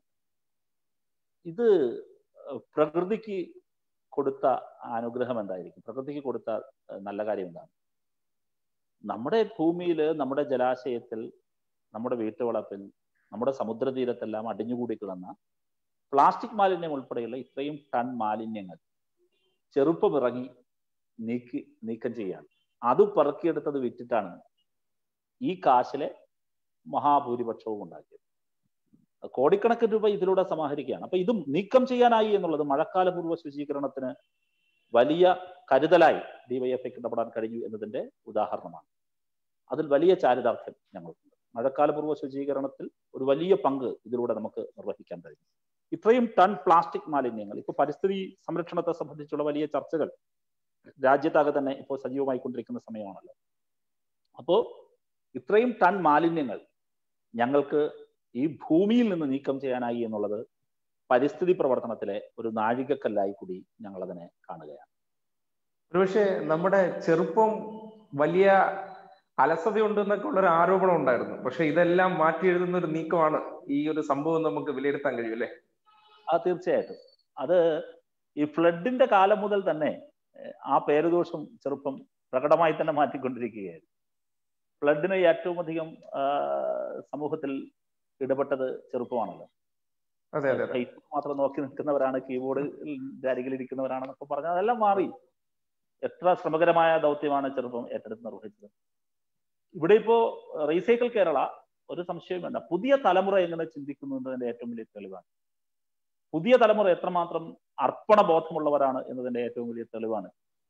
ഇത് പ്രകൃതിക്ക് കൊടുത്ത അനുഗ്രഹം എന്തായിരിക്കും പ്രകൃതിക്ക് കൊടുത്ത നല്ല കാര്യം എന്താണ് നമ്മുടെ ഭൂമിയിൽ നമ്മുടെ ജലാശയത്തിൽ നമ്മുടെ വീട്ടുവളപ്പിൽ നമ്മുടെ സമുദ്രതീരത്തെല്ലാം അടിഞ്ഞുകൂടി കിടന്ന പ്ലാസ്റ്റിക് മാലിന്യം ഉൾപ്പെടെയുള്ള ഇത്രയും ടൺ മാലിന്യങ്ങൾ ചെറുപ്പമിറങ്ങി നീക്കി നീക്കം ചെയ്യാണ് അത് പറക്കിയെടുത്തത് വിറ്റിട്ടാണ് ഈ കാശിലെ മഹാഭൂരിപക്ഷവും ഉണ്ടാക്കിയത് കോടിക്കണക്കിന് രൂപ ഇതിലൂടെ സമാഹരിക്കുകയാണ് അപ്പൊ ഇത് നീക്കം ചെയ്യാനായി എന്നുള്ളത് മഴക്കാലപൂർവ്വ ശുചീകരണത്തിന് വലിയ കരുതലായി ഡിവൈഎഫ്ഐക്ക് ഇടപെടാൻ കഴിഞ്ഞു എന്നതിന്റെ ഉദാഹരണമാണ് അതിൽ വലിയ ചാരിതാർത്ഥ്യം ഞങ്ങൾക്കുണ്ട് മഴക്കാലപൂർവ്വ ശുചീകരണത്തിൽ ഒരു വലിയ പങ്ക് ഇതിലൂടെ നമുക്ക് നിർവഹിക്കാൻ കഴിയും ഇത്രയും ടൺ പ്ലാസ്റ്റിക് മാലിന്യങ്ങൾ ഇപ്പൊ പരിസ്ഥിതി സംരക്ഷണത്തെ സംബന്ധിച്ചുള്ള വലിയ ചർച്ചകൾ രാജ്യത്താകെ തന്നെ ഇപ്പോൾ സജീവമായിക്കൊണ്ടിരിക്കുന്ന സമയമാണല്ലോ അപ്പോ ഇത്രയും ടൺ മാലിന്യങ്ങൾ ഞങ്ങൾക്ക് ഈ ഭൂമിയിൽ നിന്ന് നീക്കം ചെയ്യാനായി എന്നുള്ളത് പരിസ്ഥിതി പ്രവർത്തനത്തിലെ ഒരു നാഴികക്കല്ലായി കൂടി ഞങ്ങൾ അതിനെ കാണുകയാണ് ഒരുപക്ഷെ നമ്മുടെ ചെറുപ്പം വലിയ അലസതയുണ്ട് എന്നൊക്കെ ഉള്ള ഒരു ആരോപണം ഉണ്ടായിരുന്നു പക്ഷെ ഇതെല്ലാം മാറ്റി എഴുതുന്ന ഒരു നീക്കമാണ് ഈ ഒരു സംഭവം നമുക്ക് വിലയിരുത്താൻ കഴിയും അല്ലേ ആ തീർച്ചയായിട്ടും അത് ഈ ഫ്ലഡിന്റെ കാലം മുതൽ തന്നെ ആ പേരുദോഷം ചെറുപ്പം പ്രകടമായി തന്നെ മാറ്റിക്കൊണ്ടിരിക്കുകയായിരുന്നു ഫ്ലഡിന് ഏറ്റവും അധികം സമൂഹത്തിൽ ഇടപെട്ടത് ചെറുപ്പമാണല്ലോ അതെ അതെ മാത്രം നോക്കി നിൽക്കുന്നവരാണ് കീബോർഡിന്റെ അരികിൽ ഇരിക്കുന്നവരാണെന്നൊക്കെ പറഞ്ഞാൽ അതെല്ലാം മാറി എത്ര ശ്രമകരമായ ദൗത്യമാണ് ചെറുപ്പം ഏറ്റെടുത്ത് നിർവഹിച്ചത് ഇവിടെ ഇപ്പോ റീസൈക്കിൾ കേരള ഒരു സംശയം വേണ്ട പുതിയ തലമുറ എങ്ങനെ ചിന്തിക്കുന്നു എന്നതിന്റെ ഏറ്റവും വലിയ തെളിവാണ് പുതിയ തലമുറ എത്രമാത്രം അർപ്പണ ബോധമുള്ളവരാണ് എന്നതിന്റെ ഏറ്റവും വലിയ തെളിവാണ്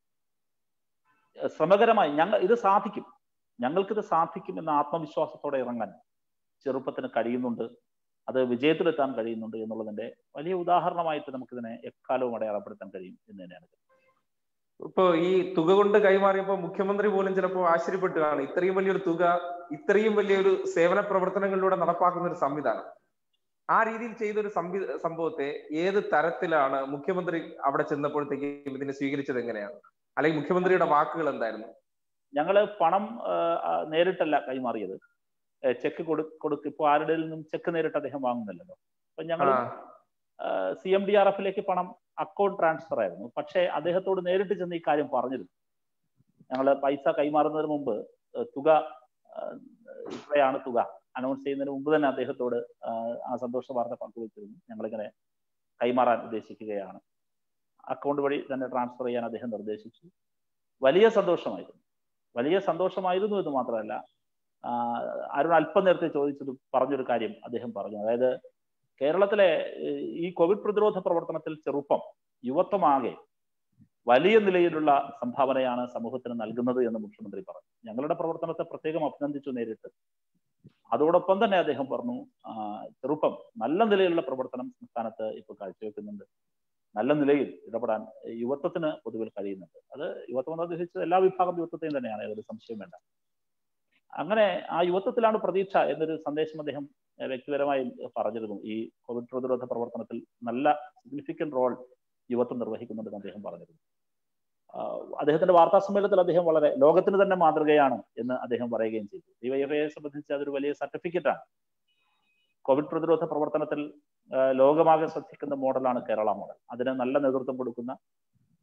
ശ്രമകരമായി ഞങ്ങൾ ഇത് സാധിക്കും ഞങ്ങൾക്കിത് സാധിക്കും എന്ന ആത്മവിശ്വാസത്തോടെ ഇറങ്ങാൻ ചെറുപ്പത്തിന് കഴിയുന്നുണ്ട് അത് വിജയത്തിലെത്താൻ കഴിയുന്നുണ്ട് എന്നുള്ളതിന്റെ വലിയ ഉദാഹരണമായിട്ട് നമുക്കിതിനെ എക്കാലവും അടയാളപ്പെടുത്താൻ കഴിയും എന്ന് തന്നെയാണ് ഇപ്പോ ഈ തുക കൊണ്ട് കൈമാറിയപ്പോ മുഖ്യമന്ത്രി പോലും ചിലപ്പോൾ ആശ്ചര്യപ്പെട്ടുകയാണ് ഇത്രയും വലിയൊരു തുക ഇത്രയും വലിയൊരു സേവന പ്രവർത്തനങ്ങളിലൂടെ നടപ്പാക്കുന്ന ഒരു സംവിധാനം ആ രീതിയിൽ ചെയ്തൊരു സംവി സംഭവത്തെ ഏത് തരത്തിലാണ് മുഖ്യമന്ത്രി അവിടെ ചെന്നപ്പോഴത്തേക്കും ഇതിനെ സ്വീകരിച്ചത് എങ്ങനെയാണ് അല്ലെങ്കിൽ മുഖ്യമന്ത്രിയുടെ വാക്കുകൾ എന്തായിരുന്നു ഞങ്ങള് പണം നേരിട്ടല്ല കൈമാറിയത് ചെക്ക് കൊടു കൊടുക്ക് ഇപ്പൊ ആരുടെ നിന്നും ചെക്ക് നേരിട്ട് അദ്ദേഹം വാങ്ങുന്നില്ലല്ലോ അപ്പൊ ഞങ്ങൾ സി എം ഡി ആർ എഫിലേക്ക് പണം അക്കൗണ്ട് ട്രാൻസ്ഫർ ആയിരുന്നു പക്ഷേ അദ്ദേഹത്തോട് നേരിട്ട് ചെന്ന് ഈ കാര്യം പറഞ്ഞിരുന്നു ഞങ്ങൾ പൈസ കൈമാറുന്നതിന് മുമ്പ് തുക ഇത്രയാണ് തുക അനൗൺസ് ചെയ്യുന്നതിന് മുമ്പ് തന്നെ അദ്ദേഹത്തോട് ആ സന്തോഷ വാർത്ത പങ്കുവച്ചിരുന്നു ഞങ്ങളിങ്ങനെ കൈമാറാൻ ഉദ്ദേശിക്കുകയാണ് അക്കൗണ്ട് വഴി തന്നെ ട്രാൻസ്ഫർ ചെയ്യാൻ അദ്ദേഹം നിർദ്ദേശിച്ചു വലിയ സന്തോഷമായിരുന്നു വലിയ സന്തോഷമായിരുന്നു എന്ന് മാത്രമല്ല അരുൺ അല്പം നേരത്തെ ചോദിച്ചത് പറഞ്ഞൊരു കാര്യം അദ്ദേഹം പറഞ്ഞു അതായത് കേരളത്തിലെ ഈ കോവിഡ് പ്രതിരോധ പ്രവർത്തനത്തിൽ ചെറുപ്പം യുവത്വമാകെ വലിയ നിലയിലുള്ള സംഭാവനയാണ് സമൂഹത്തിന് നൽകുന്നത് എന്ന് മുഖ്യമന്ത്രി പറഞ്ഞു ഞങ്ങളുടെ പ്രവർത്തനത്തെ പ്രത്യേകം അഭിനന്ദിച്ചു നേരിട്ട് അതോടൊപ്പം തന്നെ അദ്ദേഹം പറഞ്ഞു ചെറുപ്പം നല്ല നിലയിലുള്ള പ്രവർത്തനം സംസ്ഥാനത്ത് ഇപ്പോൾ കാഴ്ചവെക്കുന്നുണ്ട് നല്ല നിലയിൽ ഇടപെടാൻ യുവത്വത്തിന് പൊതുവിൽ കഴിയുന്നുണ്ട് അത് യുവത്വം എന്ന് ഉദ്ദേശിച്ചത് എല്ലാ വിഭാഗം യുവത്വത്തെയും തന്നെയാണ് ഏതൊരു സംശയം വേണ്ട അങ്ങനെ ആ യുവത്വത്തിലാണ് പ്രതീക്ഷ എന്നൊരു സന്ദേശം അദ്ദേഹം വ്യക്തിപരമായി പറഞ്ഞിരുന്നു ഈ കോവിഡ് പ്രതിരോധ പ്രവർത്തനത്തിൽ നല്ല സിഗ്നിഫിക്കന്റ് റോൾ യുവത്വം നിർവഹിക്കുന്നുണ്ടെന്ന് അദ്ദേഹം പറഞ്ഞിരുന്നു അദ്ദേഹത്തിന്റെ വാർത്താ സമ്മേളനത്തിൽ അദ്ദേഹം വളരെ ലോകത്തിന് തന്നെ മാതൃകയാണ് എന്ന് അദ്ദേഹം പറയുകയും ചെയ്തു ഡിവൈഎഫ്ഐയെ സംബന്ധിച്ച് അതൊരു വലിയ സർട്ടിഫിക്കറ്റാണ് കോവിഡ് പ്രതിരോധ പ്രവർത്തനത്തിൽ ലോകമാകെ ശ്രദ്ധിക്കുന്ന മോഡലാണ് കേരള മോഡൽ അതിന് നല്ല നേതൃത്വം കൊടുക്കുന്ന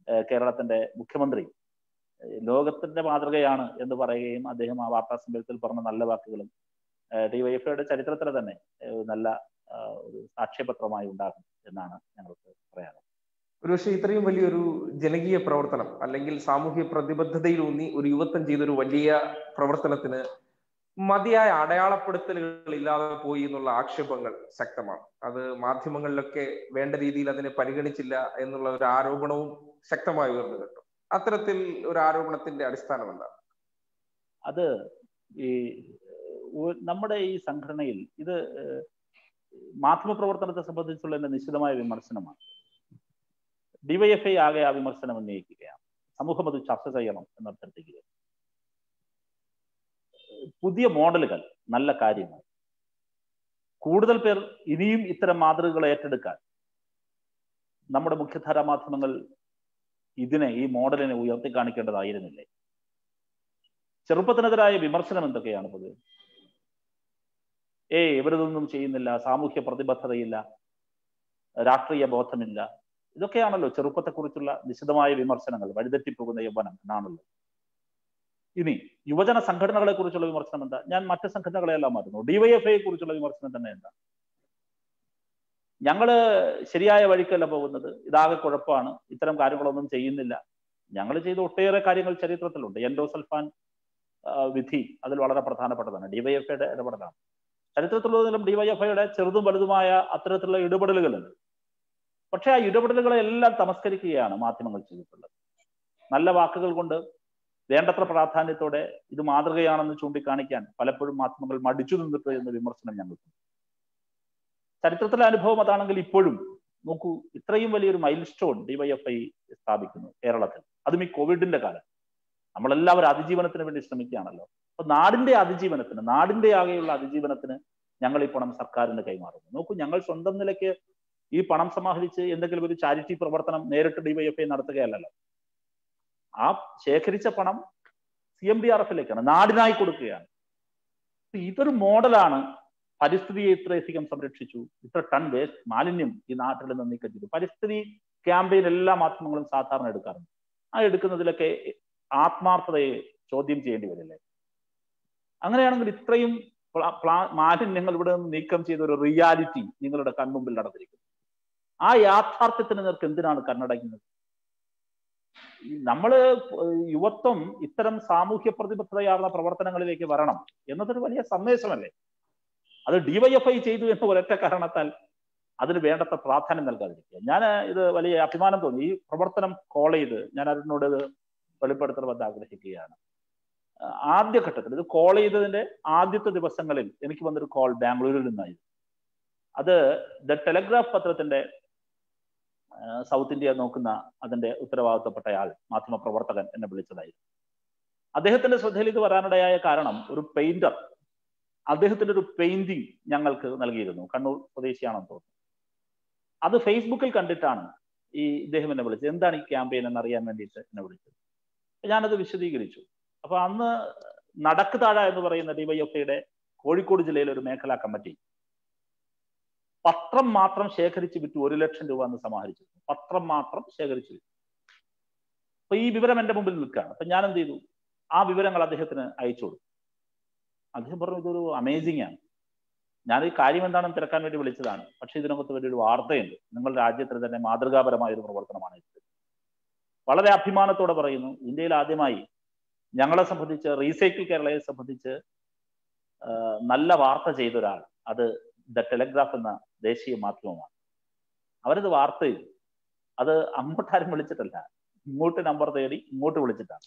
കേരളത്തിന്റെ മുഖ്യമന്ത്രി ലോകത്തിന്റെ മാതൃകയാണ് എന്ന് പറയുകയും അദ്ദേഹം ആ വാർത്താ സമ്മേളനത്തിൽ പറഞ്ഞ നല്ല വാക്കുകളും ഡിവൈഎഫ്ഐയുടെ ചരിത്രത്തിൽ തന്നെ നല്ല ഒരു സാക്ഷ്യപത്രമായി ഉണ്ടാകും എന്നാണ് ഞങ്ങൾക്ക് പറയാനുള്ളത് ഒരുപക്ഷെ ഇത്രയും വലിയൊരു ജനകീയ പ്രവർത്തനം അല്ലെങ്കിൽ സാമൂഹ്യ പ്രതിബദ്ധതയിലൂന്നി ഒരു യുവത്വം ചെയ്തൊരു വലിയ പ്രവർത്തനത്തിന് മതിയായ അടയാളപ്പെടുത്തലുകൾ ഇല്ലാതെ പോയി എന്നുള്ള ആക്ഷേപങ്ങൾ ശക്തമാണ് അത് മാധ്യമങ്ങളിലൊക്കെ വേണ്ട രീതിയിൽ അതിനെ പരിഗണിച്ചില്ല എന്നുള്ള ഒരു ആരോപണവും ശക്തമായി ഉയർന്നു കേട്ടു അത്തരത്തിൽ ഒരു ആരോപണത്തിന്റെ അടിസ്ഥാനം എന്താണ് അത് ഈ നമ്മുടെ ഈ സംഘടനയിൽ ഇത് മാധ്യമ പ്രവർത്തനത്തെ സംബന്ധിച്ചുള്ള എന്റെ നിശ്ചിതമായ വിമർശനമാണ് ഡിവൈഎഫ്ഐ ആകെ ആ വിമർശനം ഉന്നയിക്കുകയാണ് സമൂഹം അത് ചർച്ച ചെയ്യണം എന്നർത്ഥിക്കുകയാണ് പുതിയ മോഡലുകൾ നല്ല കാര്യങ്ങൾ കൂടുതൽ പേർ ഇനിയും ഇത്തരം മാതൃകകൾ ഏറ്റെടുക്കാൻ നമ്മുടെ മുഖ്യധാരാ മാധ്യമങ്ങൾ ഇതിനെ ഈ മോഡലിനെ ഉയർത്തി കാണിക്കേണ്ടതായിരുന്നില്ലേ ചെറുപ്പത്തിനെതിരായ വിമർശനം എന്തൊക്കെയാണ് പൊതുവെ ഏ ഇവരിതൊന്നും ചെയ്യുന്നില്ല സാമൂഹ്യ പ്രതിബദ്ധതയില്ല രാഷ്ട്രീയ ബോധമില്ല ഇതൊക്കെയാണല്ലോ ചെറുപ്പത്തെക്കുറിച്ചുള്ള നിശിതമായ വിമർശനങ്ങൾ വഴിതെറ്റിപ്പോകുന്ന യൗവനം എന്നാണല്ലോ ഇനി യുവജന സംഘടനകളെ കുറിച്ചുള്ള വിമർശനം എന്താ ഞാൻ മറ്റ് സംഘടനകളെല്ലാം മാറ്റുന്നു ഡിവൈഎഫ്ഐയെ കുറിച്ചുള്ള വിമർശനം തന്നെ എന്താ ഞങ്ങള് ശരിയായ വഴിക്കല്ല പോകുന്നത് ഇതാകെ കുഴപ്പമാണ് ഇത്തരം കാര്യങ്ങളൊന്നും ചെയ്യുന്നില്ല ഞങ്ങൾ ചെയ്ത ഒട്ടേറെ കാര്യങ്ങൾ ചരിത്രത്തിലുണ്ട് എൻഡോസൽഫാൻ വിധി അതിൽ വളരെ പ്രധാനപ്പെട്ടതാണ് ഡിവൈഎഫ്ഐയുടെ ഇടപെടലാണ് ചരിത്രത്തിലുള്ളതിലും ഡിവൈഎഫ്ഐയുടെ ചെറുതും വലുതുമായ അത്തരത്തിലുള്ള ഇടപെടലുകളുണ്ട് പക്ഷേ ആ ഇടപെടലുകളെ എല്ലാം തമസ്കരിക്കുകയാണ് മാധ്യമങ്ങൾ ചെയ്തിട്ടുള്ളത് നല്ല വാക്കുകൾ കൊണ്ട് വേണ്ടത്ര പ്രാധാന്യത്തോടെ ഇത് മാതൃകയാണെന്ന് ചൂണ്ടിക്കാണിക്കാൻ പലപ്പോഴും മാധ്യമങ്ങൾ മടിച്ചു നിന്നിട്ട് എന്ന വിമർശനം ഞങ്ങൾക്ക് ചരിത്രത്തിലെ അനുഭവം അതാണെങ്കിൽ ഇപ്പോഴും നോക്കൂ ഇത്രയും വലിയൊരു മൈൽ സ്റ്റോൺ ഡിവൈഎഫ്ഐ സ്ഥാപിക്കുന്നു കേരളത്തിൽ അതും ഈ കോവിഡിന്റെ കാലം നമ്മളെല്ലാവരും അതിജീവനത്തിന് വേണ്ടി ശ്രമിക്കുകയാണല്ലോ അപ്പൊ നാടിന്റെ അതിജീവനത്തിന് നാടിന്റെ ആകെയുള്ള അതിജീവനത്തിന് ഞങ്ങൾ ഈ പണം സർക്കാരിന് കൈമാറുന്നു നോക്കൂ ഞങ്ങൾ സ്വന്തം നിലയ്ക്ക് ഈ പണം സമാഹരിച്ച് എന്തെങ്കിലും ഒരു ചാരിറ്റി പ്രവർത്തനം നേരിട്ട് ഡിവൈഎഫ്ഐ നടത്തുകയല്ലല്ലോ ആ ശേഖരിച്ച പണം സി എം ഡി ആർ എഫിലേക്കാണ് നാടിനായി കൊടുക്കുകയാണ് ഇതൊരു മോഡലാണ് പരിസ്ഥിതിയെ ഇത്രയധികം സംരക്ഷിച്ചു ഇത്ര ടൺ വേസ്റ്റ് മാലിന്യം ഈ നാട്ടിൽ നിന്ന് നീക്കം ചെയ്തു പരിസ്ഥിതി ക്യാമ്പയിൻ എല്ലാ മാധ്യമങ്ങളും സാധാരണ എടുക്കാറുണ്ട് ആ എടുക്കുന്നതിലൊക്കെ ആത്മാർത്ഥതയെ ചോദ്യം ചെയ്യേണ്ടി വരില്ലേ അങ്ങനെയാണെങ്കിൽ ഇത്രയും മാലിന്യങ്ങൾ ഇവിടെ നിന്ന് നീക്കം ചെയ്ത ഒരു റിയാലിറ്റി നിങ്ങളുടെ കൺമുമ്പിൽ നടന്നിരിക്കുന്നു ആ യാഥാർത്ഥ്യത്തിന് നിങ്ങൾക്ക് എന്തിനാണ് കണ്ണടയ്ക്കുന്നത് നമ്മള് യുവത്വം ഇത്തരം സാമൂഹ്യ പ്രതിബദ്ധതയാർന്ന പ്രവർത്തനങ്ങളിലേക്ക് വരണം എന്നതൊരു വലിയ സന്ദേശമല്ലേ അത് ഡിവൈഎഫ്ഐ ചെയ്തു എന്ന ഒരൊറ്റ കാരണത്താൽ അതിന് വേണ്ടത്ര പ്രാധാന്യം നൽകാതിരിക്കുക ഞാൻ ഇത് വലിയ അഭിമാനം തോന്നി ഈ പ്രവർത്തനം കോൾ ചെയ്ത് ഞാൻ അതിനോട് ഇത് വെളിപ്പെടുത്തണമെന്ന് ആഗ്രഹിക്കുകയാണ് ആദ്യഘട്ടത്തിൽ ഇത് കോൾ ചെയ്തതിന്റെ ആദ്യത്തെ ദിവസങ്ങളിൽ എനിക്ക് വന്നൊരു കോൾ ബാംഗ്ലൂരിൽ നിന്നായിരുന്നു അത് ദ ടെലഗ്രാഫ് പത്രത്തിന്റെ സൗത്ത് ഇന്ത്യ നോക്കുന്ന അതിന്റെ ഉത്തരവാദിത്തപ്പെട്ടയാൾ മാധ്യമ പ്രവർത്തകൻ എന്നെ വിളിച്ചതായിരുന്നു അദ്ദേഹത്തിന്റെ ശ്രദ്ധയിൽ ഇത് വരാനിടയായ കാരണം ഒരു പെയിന്റർ അദ്ദേഹത്തിന്റെ ഒരു പെയിന്റിങ് ഞങ്ങൾക്ക് നൽകിയിരുന്നു കണ്ണൂർ സ്വദേശിയാണെന്ന് തോന്നുന്നു അത് ഫേസ്ബുക്കിൽ കണ്ടിട്ടാണ് ഈ ഇദ്ദേഹം എന്നെ വിളിച്ചത് എന്താണ് ഈ ക്യാമ്പയിൻ എന്ന് അറിയാൻ വേണ്ടിയിട്ട് എന്നെ വിളിച്ചത് ഞാനത് വിശദീകരിച്ചു അപ്പൊ അന്ന് നടക്ക് താഴ എന്ന് പറയുന്ന ഡിവൈഎഫ്ഐയുടെ കോഴിക്കോട് ജില്ലയിലെ ഒരു മേഖലാ കമ്മിറ്റി പത്രം മാത്രം ശേഖരിച്ച് വിറ്റു ഒരു ലക്ഷം രൂപ എന്ന് സമാഹരിച്ചു പത്രം മാത്രം ശേഖരിച്ചു വിറ്റു അപ്പൊ ഈ വിവരം എന്റെ മുമ്പിൽ നിൽക്കുകയാണ് അപ്പൊ ഞാൻ എന്ത് ചെയ്തു ആ വിവരങ്ങൾ അദ്ദേഹത്തിന് അയച്ചു കൊടുത്തു അദ്ദേഹം പറഞ്ഞു ഇതൊരു അമേസിംഗ് ആണ് ഞാൻ ഈ കാര്യം എന്താണെന്ന് തിരക്കാൻ വേണ്ടി വിളിച്ചതാണ് പക്ഷെ ഇതിനകത്ത് വലിയൊരു വാർത്തയുണ്ട് നിങ്ങളുടെ രാജ്യത്തിന് തന്നെ മാതൃകാപരമായ ഒരു പ്രവർത്തനമാണ് ഇത് വളരെ അഭിമാനത്തോടെ പറയുന്നു ഇന്ത്യയിൽ ആദ്യമായി ഞങ്ങളെ സംബന്ധിച്ച് റീസൈക്കിൾ കേരളയെ സംബന്ധിച്ച് നല്ല വാർത്ത ചെയ്ത ഒരാൾ അത് ദ ടെലഗ്രാഫ് എന്ന ദേശീയ മാധ്യമമാണ് അവരത് വാർത്ത ചെയ്തു അത് അങ്ങോട്ടാരും വിളിച്ചിട്ടല്ല ഇങ്ങോട്ട് നമ്പർ തേടി ഇങ്ങോട്ട് വിളിച്ചിട്ടാണ്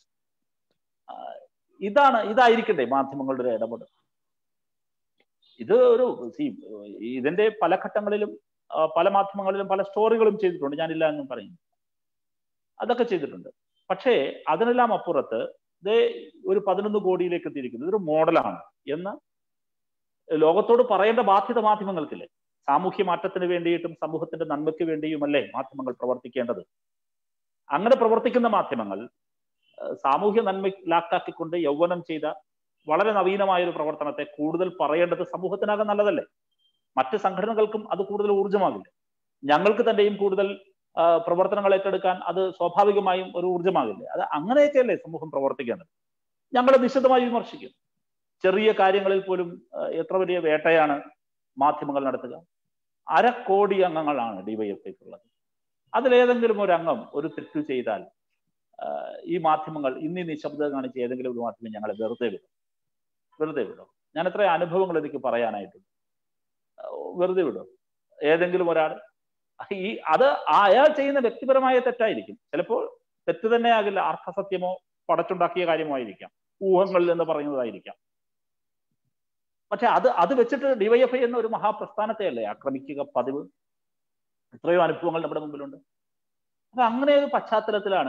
ഇതാണ് ഇതായിരിക്കട്ടെ മാധ്യമങ്ങളുടെ ഒരു ഇടപെടൽ ഇത് ഒരു ഇതിന്റെ പല ഘട്ടങ്ങളിലും പല മാധ്യമങ്ങളിലും പല സ്റ്റോറികളും ചെയ്തിട്ടുണ്ട് ഞാനില്ല എന്നും പറയുന്നു അതൊക്കെ ചെയ്തിട്ടുണ്ട് പക്ഷേ അതിനെല്ലാം അപ്പുറത്ത് ഇത് ഒരു പതിനൊന്ന് കോടിയിലേക്ക് എത്തിയിരിക്കുന്നു ഇതൊരു മോഡലാണ് എന്ന് ലോകത്തോട് പറയേണ്ട ബാധ്യത മാധ്യമങ്ങൾക്കില്ലേ സാമൂഹ്യ മാറ്റത്തിന് വേണ്ടിയിട്ടും സമൂഹത്തിന്റെ നന്മയ്ക്ക് വേണ്ടിയുമല്ലേ മാധ്യമങ്ങൾ പ്രവർത്തിക്കേണ്ടത് അങ്ങനെ പ്രവർത്തിക്കുന്ന മാധ്യമങ്ങൾ സാമൂഹ്യ നന്മയിലാക്കാക്കിക്കൊണ്ട് യൗവനം ചെയ്ത വളരെ നവീനമായ ഒരു പ്രവർത്തനത്തെ കൂടുതൽ പറയേണ്ടത് സമൂഹത്തിനാകെ നല്ലതല്ലേ മറ്റ് സംഘടനകൾക്കും അത് കൂടുതൽ ഊർജ്ജമാകില്ല ഞങ്ങൾക്ക് തന്നെയും കൂടുതൽ പ്രവർത്തനങ്ങൾ ഏറ്റെടുക്കാൻ അത് സ്വാഭാവികമായും ഒരു ഊർജ്ജമാകില്ലേ അത് അങ്ങനെയൊക്കെയല്ലേ സമൂഹം പ്രവർത്തിക്കേണ്ടത് ഞങ്ങൾ നിശിതമായി വിമർശിക്കും ചെറിയ കാര്യങ്ങളിൽ പോലും എത്ര വലിയ വേട്ടയാണ് മാധ്യമങ്ങൾ നടത്തുക അരക്കോടി അംഗങ്ങളാണ് ഡിവൈഎഫ്ഐക്കുള്ളത് അതിലേതെങ്കിലും ഒരു അംഗം ഒരു തെറ്റ് ചെയ്താൽ ഈ മാധ്യമങ്ങൾ ഇന്ന് ഈ നിശബ്ദത കാണിച്ച് ഏതെങ്കിലും ഒരു മാധ്യമം ഞങ്ങളെ വെറുതെ വിടും വെറുതെ വിടും ഞാൻ എത്ര അനുഭവങ്ങൾ എനിക്ക് പറയാനായിട്ടുണ്ട് വെറുതെ വിടും ഏതെങ്കിലും ഒരാൾ ഈ അത് അയാൾ ചെയ്യുന്ന വ്യക്തിപരമായ തെറ്റായിരിക്കും ചിലപ്പോൾ തെറ്റ് തന്നെ ആകില്ല അർത്ഥസത്യമോ പടച്ചുണ്ടാക്കിയ കാര്യമായിരിക്കാം ഊഹങ്ങളിൽ എന്ന് പറയുന്നതായിരിക്കാം പക്ഷെ അത് അത് വെച്ചിട്ട് ഡിവൈഎഫ്ഐ എന്ന ഒരു മഹാപ്രസ്ഥാനത്തെ അല്ലേ ആക്രമിക്കുക പതിവ് എത്രയോ അനുഭവങ്ങൾ നമ്മുടെ മുമ്പിലുണ്ട് അപ്പൊ അങ്ങനെ ഒരു പശ്ചാത്തലത്തിലാണ്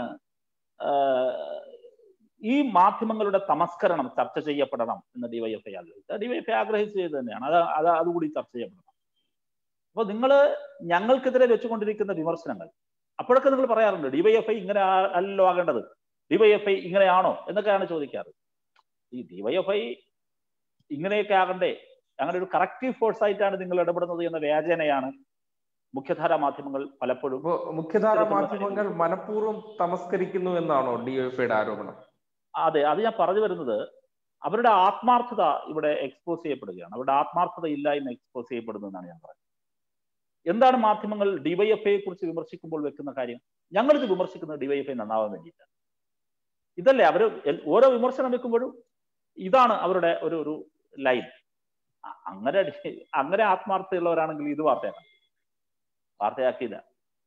ഈ മാധ്യമങ്ങളുടെ തമസ്കരണം ചർച്ച ചെയ്യപ്പെടണം എന്ന് ഡിവൈഎഫ്ഐ ആഗ്രഹിച്ചത് ഡിവൈഎഫ്ഐ ആഗ്രഹിച്ചു ചെയ്ത് തന്നെയാണ് അത് അത് അതുകൂടി ചർച്ച ചെയ്യപ്പെടണം അപ്പൊ നിങ്ങൾ ഞങ്ങൾക്കെതിരെ വെച്ചുകൊണ്ടിരിക്കുന്ന വിമർശനങ്ങൾ അപ്പോഴൊക്കെ നിങ്ങൾ പറയാറുണ്ട് ഡിവൈഎഫ്ഐ ഇങ്ങനെ അല്ലല്ലോ ആകേണ്ടത് ഡിവൈഎഫ്ഐ ഇങ്ങനെയാണോ എന്നൊക്കെയാണ് ചോദിക്കാറ് ഈ ഡിവൈഎഫ്ഐ ഇങ്ങനെയൊക്കെ ആകണ്ടേ അങ്ങനെ ഒരു കറക്റ്റീവ് ഫോഴ്സ് ആയിട്ടാണ് നിങ്ങൾ ഇടപെടുന്നത് എന്ന വ്യാജനയാണ് മുഖ്യധാര മാധ്യമങ്ങൾ പലപ്പോഴും മുഖ്യധാര മാധ്യമങ്ങൾ മനഃപൂർവ്വം തമസ്കരിക്കുന്നു എന്നാണോ ഡിവൈഎഫ്ഐയുടെ ആരോപണം അതെ അത് ഞാൻ പറഞ്ഞു വരുന്നത് അവരുടെ ആത്മാർത്ഥത ഇവിടെ എക്സ്പോസ് ചെയ്യപ്പെടുകയാണ് അവരുടെ ആത്മാർത്ഥത ഇല്ലായ്മ എക്സ്പോസ് ചെയ്യപ്പെടുന്നു എന്നാണ് ഞാൻ പറയുന്നത് എന്താണ് മാധ്യമങ്ങൾ ഡിവൈഎഫ്ഐയെ കുറിച്ച് വിമർശിക്കുമ്പോൾ വെക്കുന്ന കാര്യം ഞങ്ങളിത് വിമർശിക്കുന്നത് ഡിവൈഎഫ്ഐ നന്നാവാൻ വേണ്ടിയിട്ടാണ് ഇതല്ലേ അവർ ഓരോ വിമർശനം വെക്കുമ്പോഴും ഇതാണ് അവരുടെ ഒരു ഒരു ലൈൻ അങ്ങനെ അങ്ങനെ ആത്മാർത്ഥതയുള്ളവരാണെങ്കിൽ ഇത് വാർത്തയാക്കണം വാർത്തയാക്കിയില്ല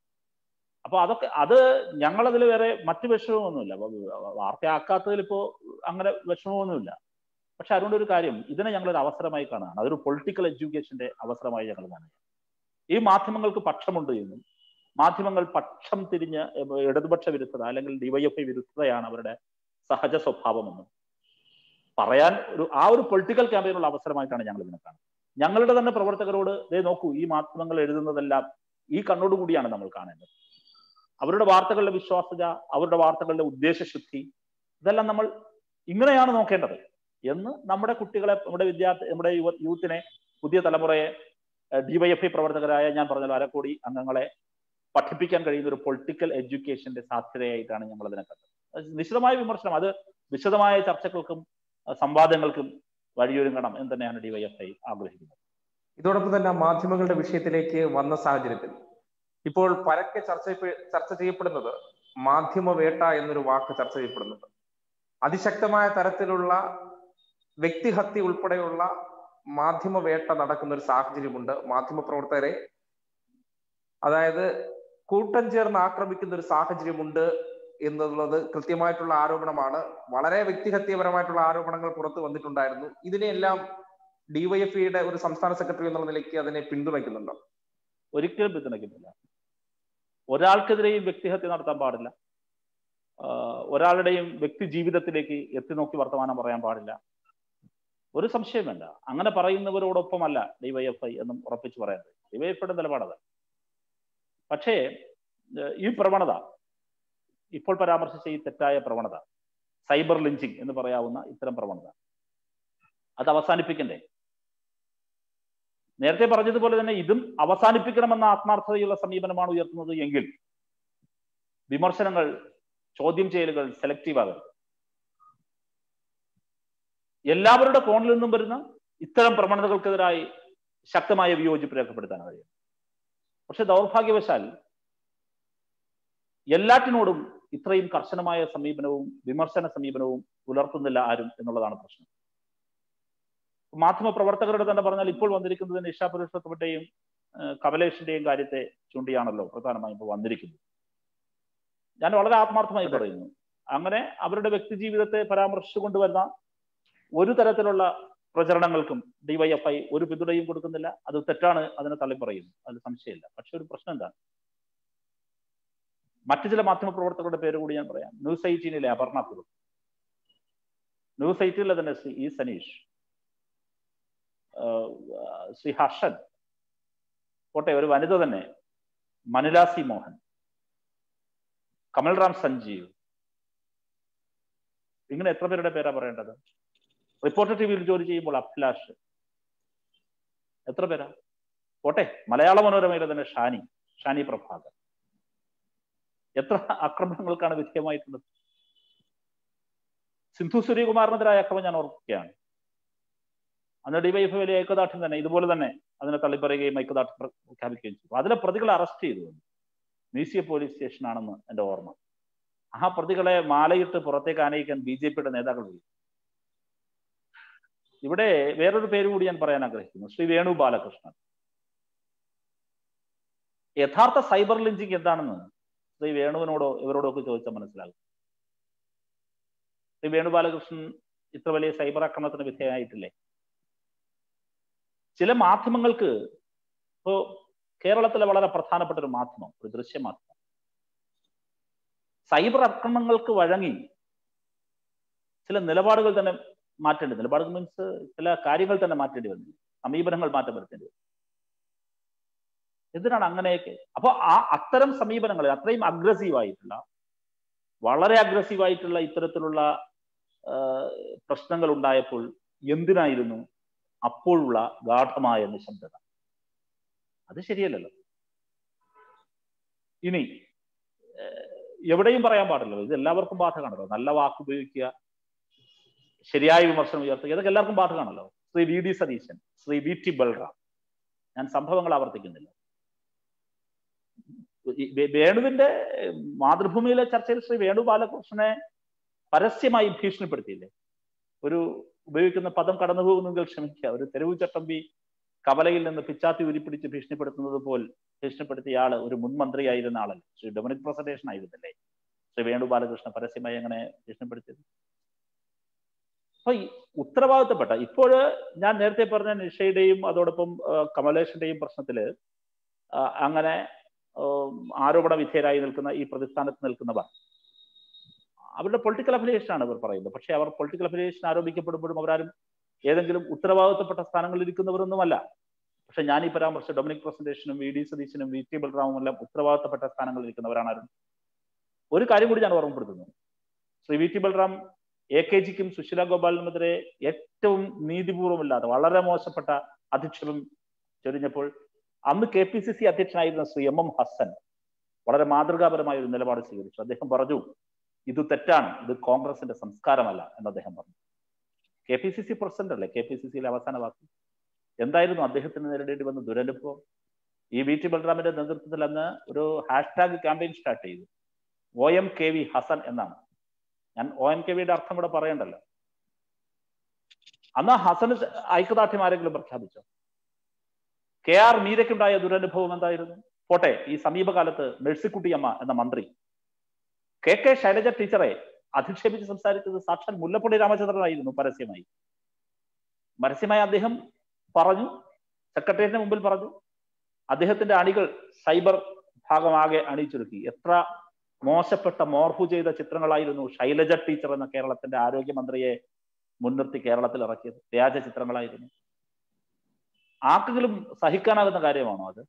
അപ്പൊ അതൊക്കെ അത് ഞങ്ങളതിൽ വേറെ മറ്റു വിഷമമൊന്നുമില്ല വാർത്തയാക്കാത്തതിൽ ഇപ്പോ അങ്ങനെ വിഷമമൊന്നുമില്ല പക്ഷെ അതുകൊണ്ട് ഒരു കാര്യം ഇതിനെ ഞങ്ങളൊരു അവസരമായി കാണുകയാണ് അതൊരു പൊളിറ്റിക്കൽ എഡ്യൂക്കേഷന്റെ അവസരമായി ഞങ്ങൾ കാണുക ഈ മാധ്യമങ്ങൾക്ക് പക്ഷമുണ്ട് എന്നും മാധ്യമങ്ങൾ പക്ഷം തിരിഞ്ഞ് ഇടതുപക്ഷ വിരുദ്ധത അല്ലെങ്കിൽ ഡിവൈഎഫ്ഐ വിരുദ്ധതയാണ് അവരുടെ സഹജ സ്വഭാവമെന്നും പറയാൻ ഒരു ആ ഒരു പൊളിറ്റിക്കൽ ക്യാമ്പയിനുള്ള അവസരമായിട്ടാണ് ഞങ്ങൾ ഇതിനെ കാണുന്നത് ഞങ്ങളുടെ തന്നെ പ്രവർത്തകരോട് ദേ നോക്കൂ ഈ മാധ്യമങ്ങൾ എഴുതുന്നതെല്ലാം ഈ കണ്ണോടുകൂടിയാണ് നമ്മൾ കാണേണ്ടത് അവരുടെ വാർത്തകളുടെ വിശ്വാസ്യത അവരുടെ വാർത്തകളുടെ ഉദ്ദേശശുദ്ധി ഇതെല്ലാം നമ്മൾ ഇങ്ങനെയാണ് നോക്കേണ്ടത് എന്ന് നമ്മുടെ കുട്ടികളെ നമ്മുടെ വിദ്യാർത്ഥി നമ്മുടെ യുവ യൂത്തിനെ പുതിയ തലമുറയെ ഡിവൈഎഫ്ഐ പ്രവർത്തകരായ ഞാൻ പറഞ്ഞ അരക്കോടി അംഗങ്ങളെ പഠിപ്പിക്കാൻ കഴിയുന്ന ഒരു പൊളിറ്റിക്കൽ എഡ്യൂക്കേഷന്റെ സാധ്യതയായിട്ടാണ് ഞങ്ങൾ അതിനെ കണ്ടത് നിശ്ചിതമായ വിമർശനം അത് വിശദമായ ചർച്ചകൾക്കും സംവാദങ്ങൾക്കും വഴിയൊരുങ്ങണം എന്ന് തന്നെയാണ് ഡിവൈഎഫ്ഐ ആഗ്രഹിക്കുന്നത് ഇതോടൊപ്പം തന്നെ മാധ്യമങ്ങളുടെ വിഷയത്തിലേക്ക് വന്ന സാഹചര്യത്തിൽ ഇപ്പോൾ പരക്കെ ചർച്ച ചർച്ച ചെയ്യപ്പെടുന്നത് മാധ്യമ വേട്ട എന്നൊരു വാക്ക് ചർച്ച ചെയ്യപ്പെടുന്നുണ്ട് അതിശക്തമായ തരത്തിലുള്ള വ്യക്തിഹത്യ ഉൾപ്പെടെയുള്ള മാധ്യമ വേട്ട നടക്കുന്ന ഒരു സാഹചര്യമുണ്ട് മാധ്യമ പ്രവർത്തകരെ അതായത് കൂട്ടം ചേർന്ന് ആക്രമിക്കുന്ന ഒരു സാഹചര്യമുണ്ട് എന്നുള്ളത് കൃത്യമായിട്ടുള്ള ആരോപണമാണ് വളരെ വ്യക്തിഹത്യപരമായിട്ടുള്ള ആരോപണങ്ങൾ പുറത്തു വന്നിട്ടുണ്ടായിരുന്നു ഇതിനെല്ലാം ഡിവൈഎഫ്ഇയുടെ ഒരു സംസ്ഥാന സെക്രട്ടറി എന്നുള്ള നിലയ്ക്ക് അതിനെ പിന്തുണയ്ക്കുന്നുണ്ടോ ഒരിക്കലും പിന്തുണയ്ക്കുന്നില്ല ഒരാൾക്കെതിരെയും വ്യക്തിഹത്യ നടത്താൻ പാടില്ല ഒരാളുടെയും വ്യക്തി ജീവിതത്തിലേക്ക് എത്തി നോക്കി വർത്തമാനം പറയാൻ പാടില്ല ഒരു സംശയം വേണ്ട അങ്ങനെ പറയുന്നവരോടൊപ്പമല്ല ഡിവൈഎഫ്ഐ എന്നും ഉറപ്പിച്ചു പറയുന്നത് ഡിവൈഎഫ്ഐയുടെ നിലപാടത് പക്ഷേ ഈ പ്രവണത ഇപ്പോൾ പരാമർശിച്ച ഈ തെറ്റായ പ്രവണത സൈബർ ലിഞ്ചിങ് എന്ന് പറയാവുന്ന ഇത്തരം പ്രവണത അത് അവസാനിപ്പിക്കണ്ടേ നേരത്തെ പറഞ്ഞതുപോലെ തന്നെ ഇതും അവസാനിപ്പിക്കണമെന്ന ആത്മാർത്ഥതയുള്ള സമീപനമാണ് ഉയർത്തുന്നത് എങ്കിൽ വിമർശനങ്ങൾ ചോദ്യം ചെയ്യലുകൾ സെലക്റ്റീവ് ആകരുത് എല്ലാവരുടെ കോണിൽ നിന്നും വരുന്ന ഇത്തരം പ്രവണതകൾക്കെതിരായി ശക്തമായ വിയോജിപ്പ് രേഖപ്പെടുത്താൻ കഴിയും പക്ഷെ ദൗർഭാഗ്യവശാൽ എല്ലാറ്റിനോടും ഇത്രയും കർശനമായ സമീപനവും വിമർശന സമീപനവും പുലർത്തുന്നില്ല ആരും എന്നുള്ളതാണ് പ്രശ്നം മാധ്യമ പ്രവർത്തകരുടെ തന്നെ പറഞ്ഞാൽ ഇപ്പോൾ വന്നിരിക്കുന്നത് നിഷ പുരുഷത്വത്തിന്റെയും കമലേഷിന്റെയും കാര്യത്തെ ചൂണ്ടിയാണല്ലോ പ്രധാനമായും ഇപ്പോൾ വന്നിരിക്കുന്നത് ഞാൻ വളരെ ആത്മാർത്ഥമായി പറയുന്നു അങ്ങനെ അവരുടെ വ്യക്തി ജീവിതത്തെ പരാമർശിച്ചുകൊണ്ട് വരുന്ന ഒരു തരത്തിലുള്ള പ്രചരണങ്ങൾക്കും ഡിവൈഎഫ്ഐ ഒരു പിന്തുണയും കൊടുക്കുന്നില്ല അത് തെറ്റാണ് അതിനെ തള്ളിപ്പറയുന്നു അതിൽ സംശയമില്ല പക്ഷെ ഒരു പ്രശ്നം എന്താണ് മറ്റു ചില മാധ്യമ പ്രവർത്തകരുടെ പേര് കൂടി ഞാൻ പറയാം ന്യൂസ് എയ്റ്റീനിലെ അപർണ കുരു ന്യൂസ് എയ്റ്റീനിലെ തന്നെ ശ്രീ ഇ സനീഷ് ശ്രീ ഹർഷൻ പോട്ടെ ഒരു വനിത തന്നെ മനുലാസി മോഹൻ കമൽറാം സഞ്ജീവ് ഇങ്ങനെ എത്ര പേരുടെ പേരാ പറയേണ്ടത് റിപ്പോർട്ടർ ടി വിയിൽ ജോലി ചെയ്യുമ്പോൾ അഭിലാഷ് എത്ര പേരാ പോട്ടെ മലയാള മനോരമയിലെ തന്നെ ഷാനി ഷാനി പ്രഭാകർ എത്ര ആക്രമണങ്ങൾക്കാണ് വിധേയമായിട്ടുള്ളത് സിന്ധു സൂര്യകുമാറിനെതിരായ ആക്രമണം ഞാൻ ഓർക്കുകയാണ് അന്ന് ഡിവൈഎഫ് വലിയ ഐക്യദാർഢ്യം തന്നെ ഇതുപോലെ തന്നെ അതിനെ തള്ളിപ്പറയുകയും ഐക്യദാർഢ്യം പ്രഖ്യാപിക്കുകയും ചെയ്തു അതിലെ പ്രതികളെ അറസ്റ്റ് ചെയ്തു മ്യൂസിയം പോലീസ് സ്റ്റേഷനാണെന്ന് എൻ്റെ ഓർമ്മ ആ പ്രതികളെ മാലയിട്ട് പുറത്തേക്ക് ആനയിക്കാൻ ബി ജെ പിയുടെ നേതാക്കൾ പോയി ഇവിടെ വേറൊരു പേര് കൂടി ഞാൻ പറയാൻ ആഗ്രഹിക്കുന്നു ശ്രീ വേണു ബാലകൃഷ്ണൻ യഥാർത്ഥ സൈബർ ലിഞ്ചിങ് എന്താണെന്ന് ശ്രീ വേണുവിനോടോ ഇവരോടോ ഒക്കെ ചോദിച്ചാൽ മനസ്സിലാകും ശ്രീ വേണു ബാലകൃഷ്ണൻ ഇത്ര വലിയ സൈബർ ആക്രമണത്തിന് വിധേയമായിട്ടില്ലേ ചില മാധ്യമങ്ങൾക്ക് ഇപ്പോ കേരളത്തിലെ വളരെ പ്രധാനപ്പെട്ട ഒരു മാധ്യമം ഒരു ദൃശ്യമാധ്യമം സൈബർ ആക്രമണങ്ങൾക്ക് വഴങ്ങി ചില നിലപാടുകൾ തന്നെ മാറ്റേണ്ടി നിലപാടുകൾ മീൻസ് ചില കാര്യങ്ങൾ തന്നെ മാറ്റേണ്ടി വന്നു സമീപനങ്ങൾ മാറ്റം വരുത്തേണ്ടി വന്നു എന്തിനാണ് അങ്ങനെയൊക്കെ അപ്പോൾ ആ അത്തരം സമീപനങ്ങൾ അത്രയും അഗ്രസീവ് ആയിട്ടുള്ള വളരെ അഗ്രസീവ് ആയിട്ടുള്ള ഇത്തരത്തിലുള്ള പ്രശ്നങ്ങൾ ഉണ്ടായപ്പോൾ എന്തിനായിരുന്നു അപ്പോഴുള്ള ഗാഠമായ നിശബ്ദത അത് ശരിയല്ലല്ലോ ഇനി എവിടെയും പറയാൻ പാടില്ലല്ലോ ഇത് എല്ലാവർക്കും ബാധകമാണല്ലോ നല്ല വാക്ക് ഉപയോഗിക്കുക ശരിയായ വിമർശനം ഉയർത്തുക ഇതൊക്കെ എല്ലാവർക്കും ബാധകമാണല്ലോ Shri V D Satheesan Shri V T Balram ഞാൻ സംഭവങ്ങൾ ആവർത്തിക്കുന്നില്ല വേണുവിന്റെ മാതൃഭൂമിയിലെ ചർച്ചയിൽ ശ്രീ വേണു ബാലകൃഷ്ണനെ പരസ്യമായി ഭീഷണിപ്പെടുത്തിയില്ലേ ഒരു ഉപയോഗിക്കുന്ന പദം കടന്നു പോകുന്നെങ്കിൽ ക്ഷമിക്കുക ഒരു തെരുവ് ചട്ടമ്പി കവലയിൽ നിന്ന് പിച്ചാത്തി ഉരിപ്പിടിച്ച് ഭീഷണിപ്പെടുത്തുന്നത് പോൽ ഭീഷണിപ്പെടുത്തിയ ആള് ഒരു മുൻ മന്ത്രിയായിരുന്ന ആളല്ല ശ്രീ ഡൊമിനിക് പ്രസന്റേഷൻ ആയിരുന്നില്ലേ ശ്രീ വേണു ബാലകൃഷ്ണൻ പരസ്യമായി അങ്ങനെ ഭീഷണിപ്പെടുത്തിയത് അപ്പൊ ഈ ഉത്തരവാദിത്തപ്പെട്ട ഇപ്പോൾ ഞാൻ നേരത്തെ പറഞ്ഞ നിഷയുടെയും അതോടൊപ്പം കമലേഷിന്റെയും പ്രശ്നത്തില് അങ്ങനെ ആരോപണ വിധേയരായി നിൽക്കുന്ന ഈ പ്രതിസ്ഥാനത്ത് നിൽക്കുന്നവർ അവരുടെ പൊളിറ്റിക്കൽ അഫിലിയേഷൻ ആണ് ഇവർ പറയുന്നത് പക്ഷേ അവർ പൊളിറ്റിക്കൽ അഫിലിയേഷൻ ആരോപിക്കപ്പെടുമ്പോഴും അവരാരും ഏതെങ്കിലും ഉത്തരവാദിത്തപ്പെട്ട സ്ഥാനങ്ങളിൽ ഇരിക്കുന്നവരൊന്നുമല്ല പക്ഷെ ഞാൻ ഈ പരാമർശിച്ച ഡൊമിനിക് പ്രസന്റേഷനും വി ഡി സതീശനും വി ടി ബൽറാമും എല്ലാം ഉത്തരവാദിത്തപ്പെട്ട സ്ഥാനങ്ങളിൽ ഇരിക്കുന്നവരാണ് ആരും ഒരു കാര്യം കൂടി ഞാൻ ഓർമ്മപ്പെടുത്തുന്നു Shri V T Balram A K ജിക്കും സുശീല ഗോപാലിനുമെതിരെ ഏറ്റവും നീതിപൂർവമില്ലാതെ വളരെ മോശപ്പെട്ട അധിക്ഷേപം ചൊരിഞ്ഞപ്പോൾ അന്ന് കെ പി സി സി അധ്യക്ഷനായിരുന്ന ശ്രീ എം എം ഹസൻ വളരെ മാതൃകാപരമായ ഒരു നിലപാട് സ്വീകരിച്ചു അദ്ദേഹം പറഞ്ഞു ഇത് തെറ്റാണ് ഇത് കോൺഗ്രസിന്റെ സംസ്കാരമല്ല എന്ന് അദ്ദേഹം പറഞ്ഞു K P C C president അല്ലേ കെ പി സി സിയിലെ അവസാന വാക്ക് എന്തായിരുന്നു അദ്ദേഹത്തിന് നേരിടേണ്ടി വന്ന ദുരനുഭവം ഈ വി ടി ബൽറാമിന്റെ നേതൃത്വത്തിൽ അന്ന് ഒരു ഹാഷ്ടാഗ് ക്യാമ്പയിൻ സ്റ്റാർട്ട് ചെയ്തു O M K V Hassan എന്നാണ് ഞാൻ ഒ എം കെ വിയുടെ അർത്ഥം കൂടെ പറയണ്ടല്ലോ അന്ന് ഹസന് ഐക്യദാർഢ്യം ആരെങ്കിലും പ്രഖ്യാപിച്ചോ കെ ആർ മീരയ്ക്കുണ്ടായ ദുരനുഭവം എന്തായിരുന്നു പോട്ടെ ഈ സമീപകാലത്ത് മെഴ്സിക്കുട്ടിയമ്മ എന്ന മന്ത്രി കെ കെ ശൈലജ ടീച്ചറെ അധിക്ഷേപിച്ച് സംസാരിച്ചത് സാക്ഷാൽ മുല്ലപ്പള്ളി രാമചന്ദ്രനായിരുന്നു പരസ്യമായി പരസ്യമായി അദ്ദേഹം പറഞ്ഞു സെക്രട്ടേറിയറ്റിന് മുമ്പിൽ പറഞ്ഞു അദ്ദേഹത്തിന്റെ അണികൾ സൈബർ ഭാഗമാകെ അണിയിച്ചൊരുക്കി എത്ര മോശപ്പെട്ട മോർഫു ചെയ്ത ചിത്രങ്ങളായിരുന്നു ശൈലജ ടീച്ചർ എന്ന കേരളത്തിന്റെ ആരോഗ്യമന്ത്രിയെ മുൻനിർത്തി കേരളത്തിൽ ഇറക്കിയത് വ്യാജ ചിത്രങ്ങളായിരുന്നു ആർക്കെങ്കിലും സഹിക്കാനാകുന്ന കാര്യമാണോ അത്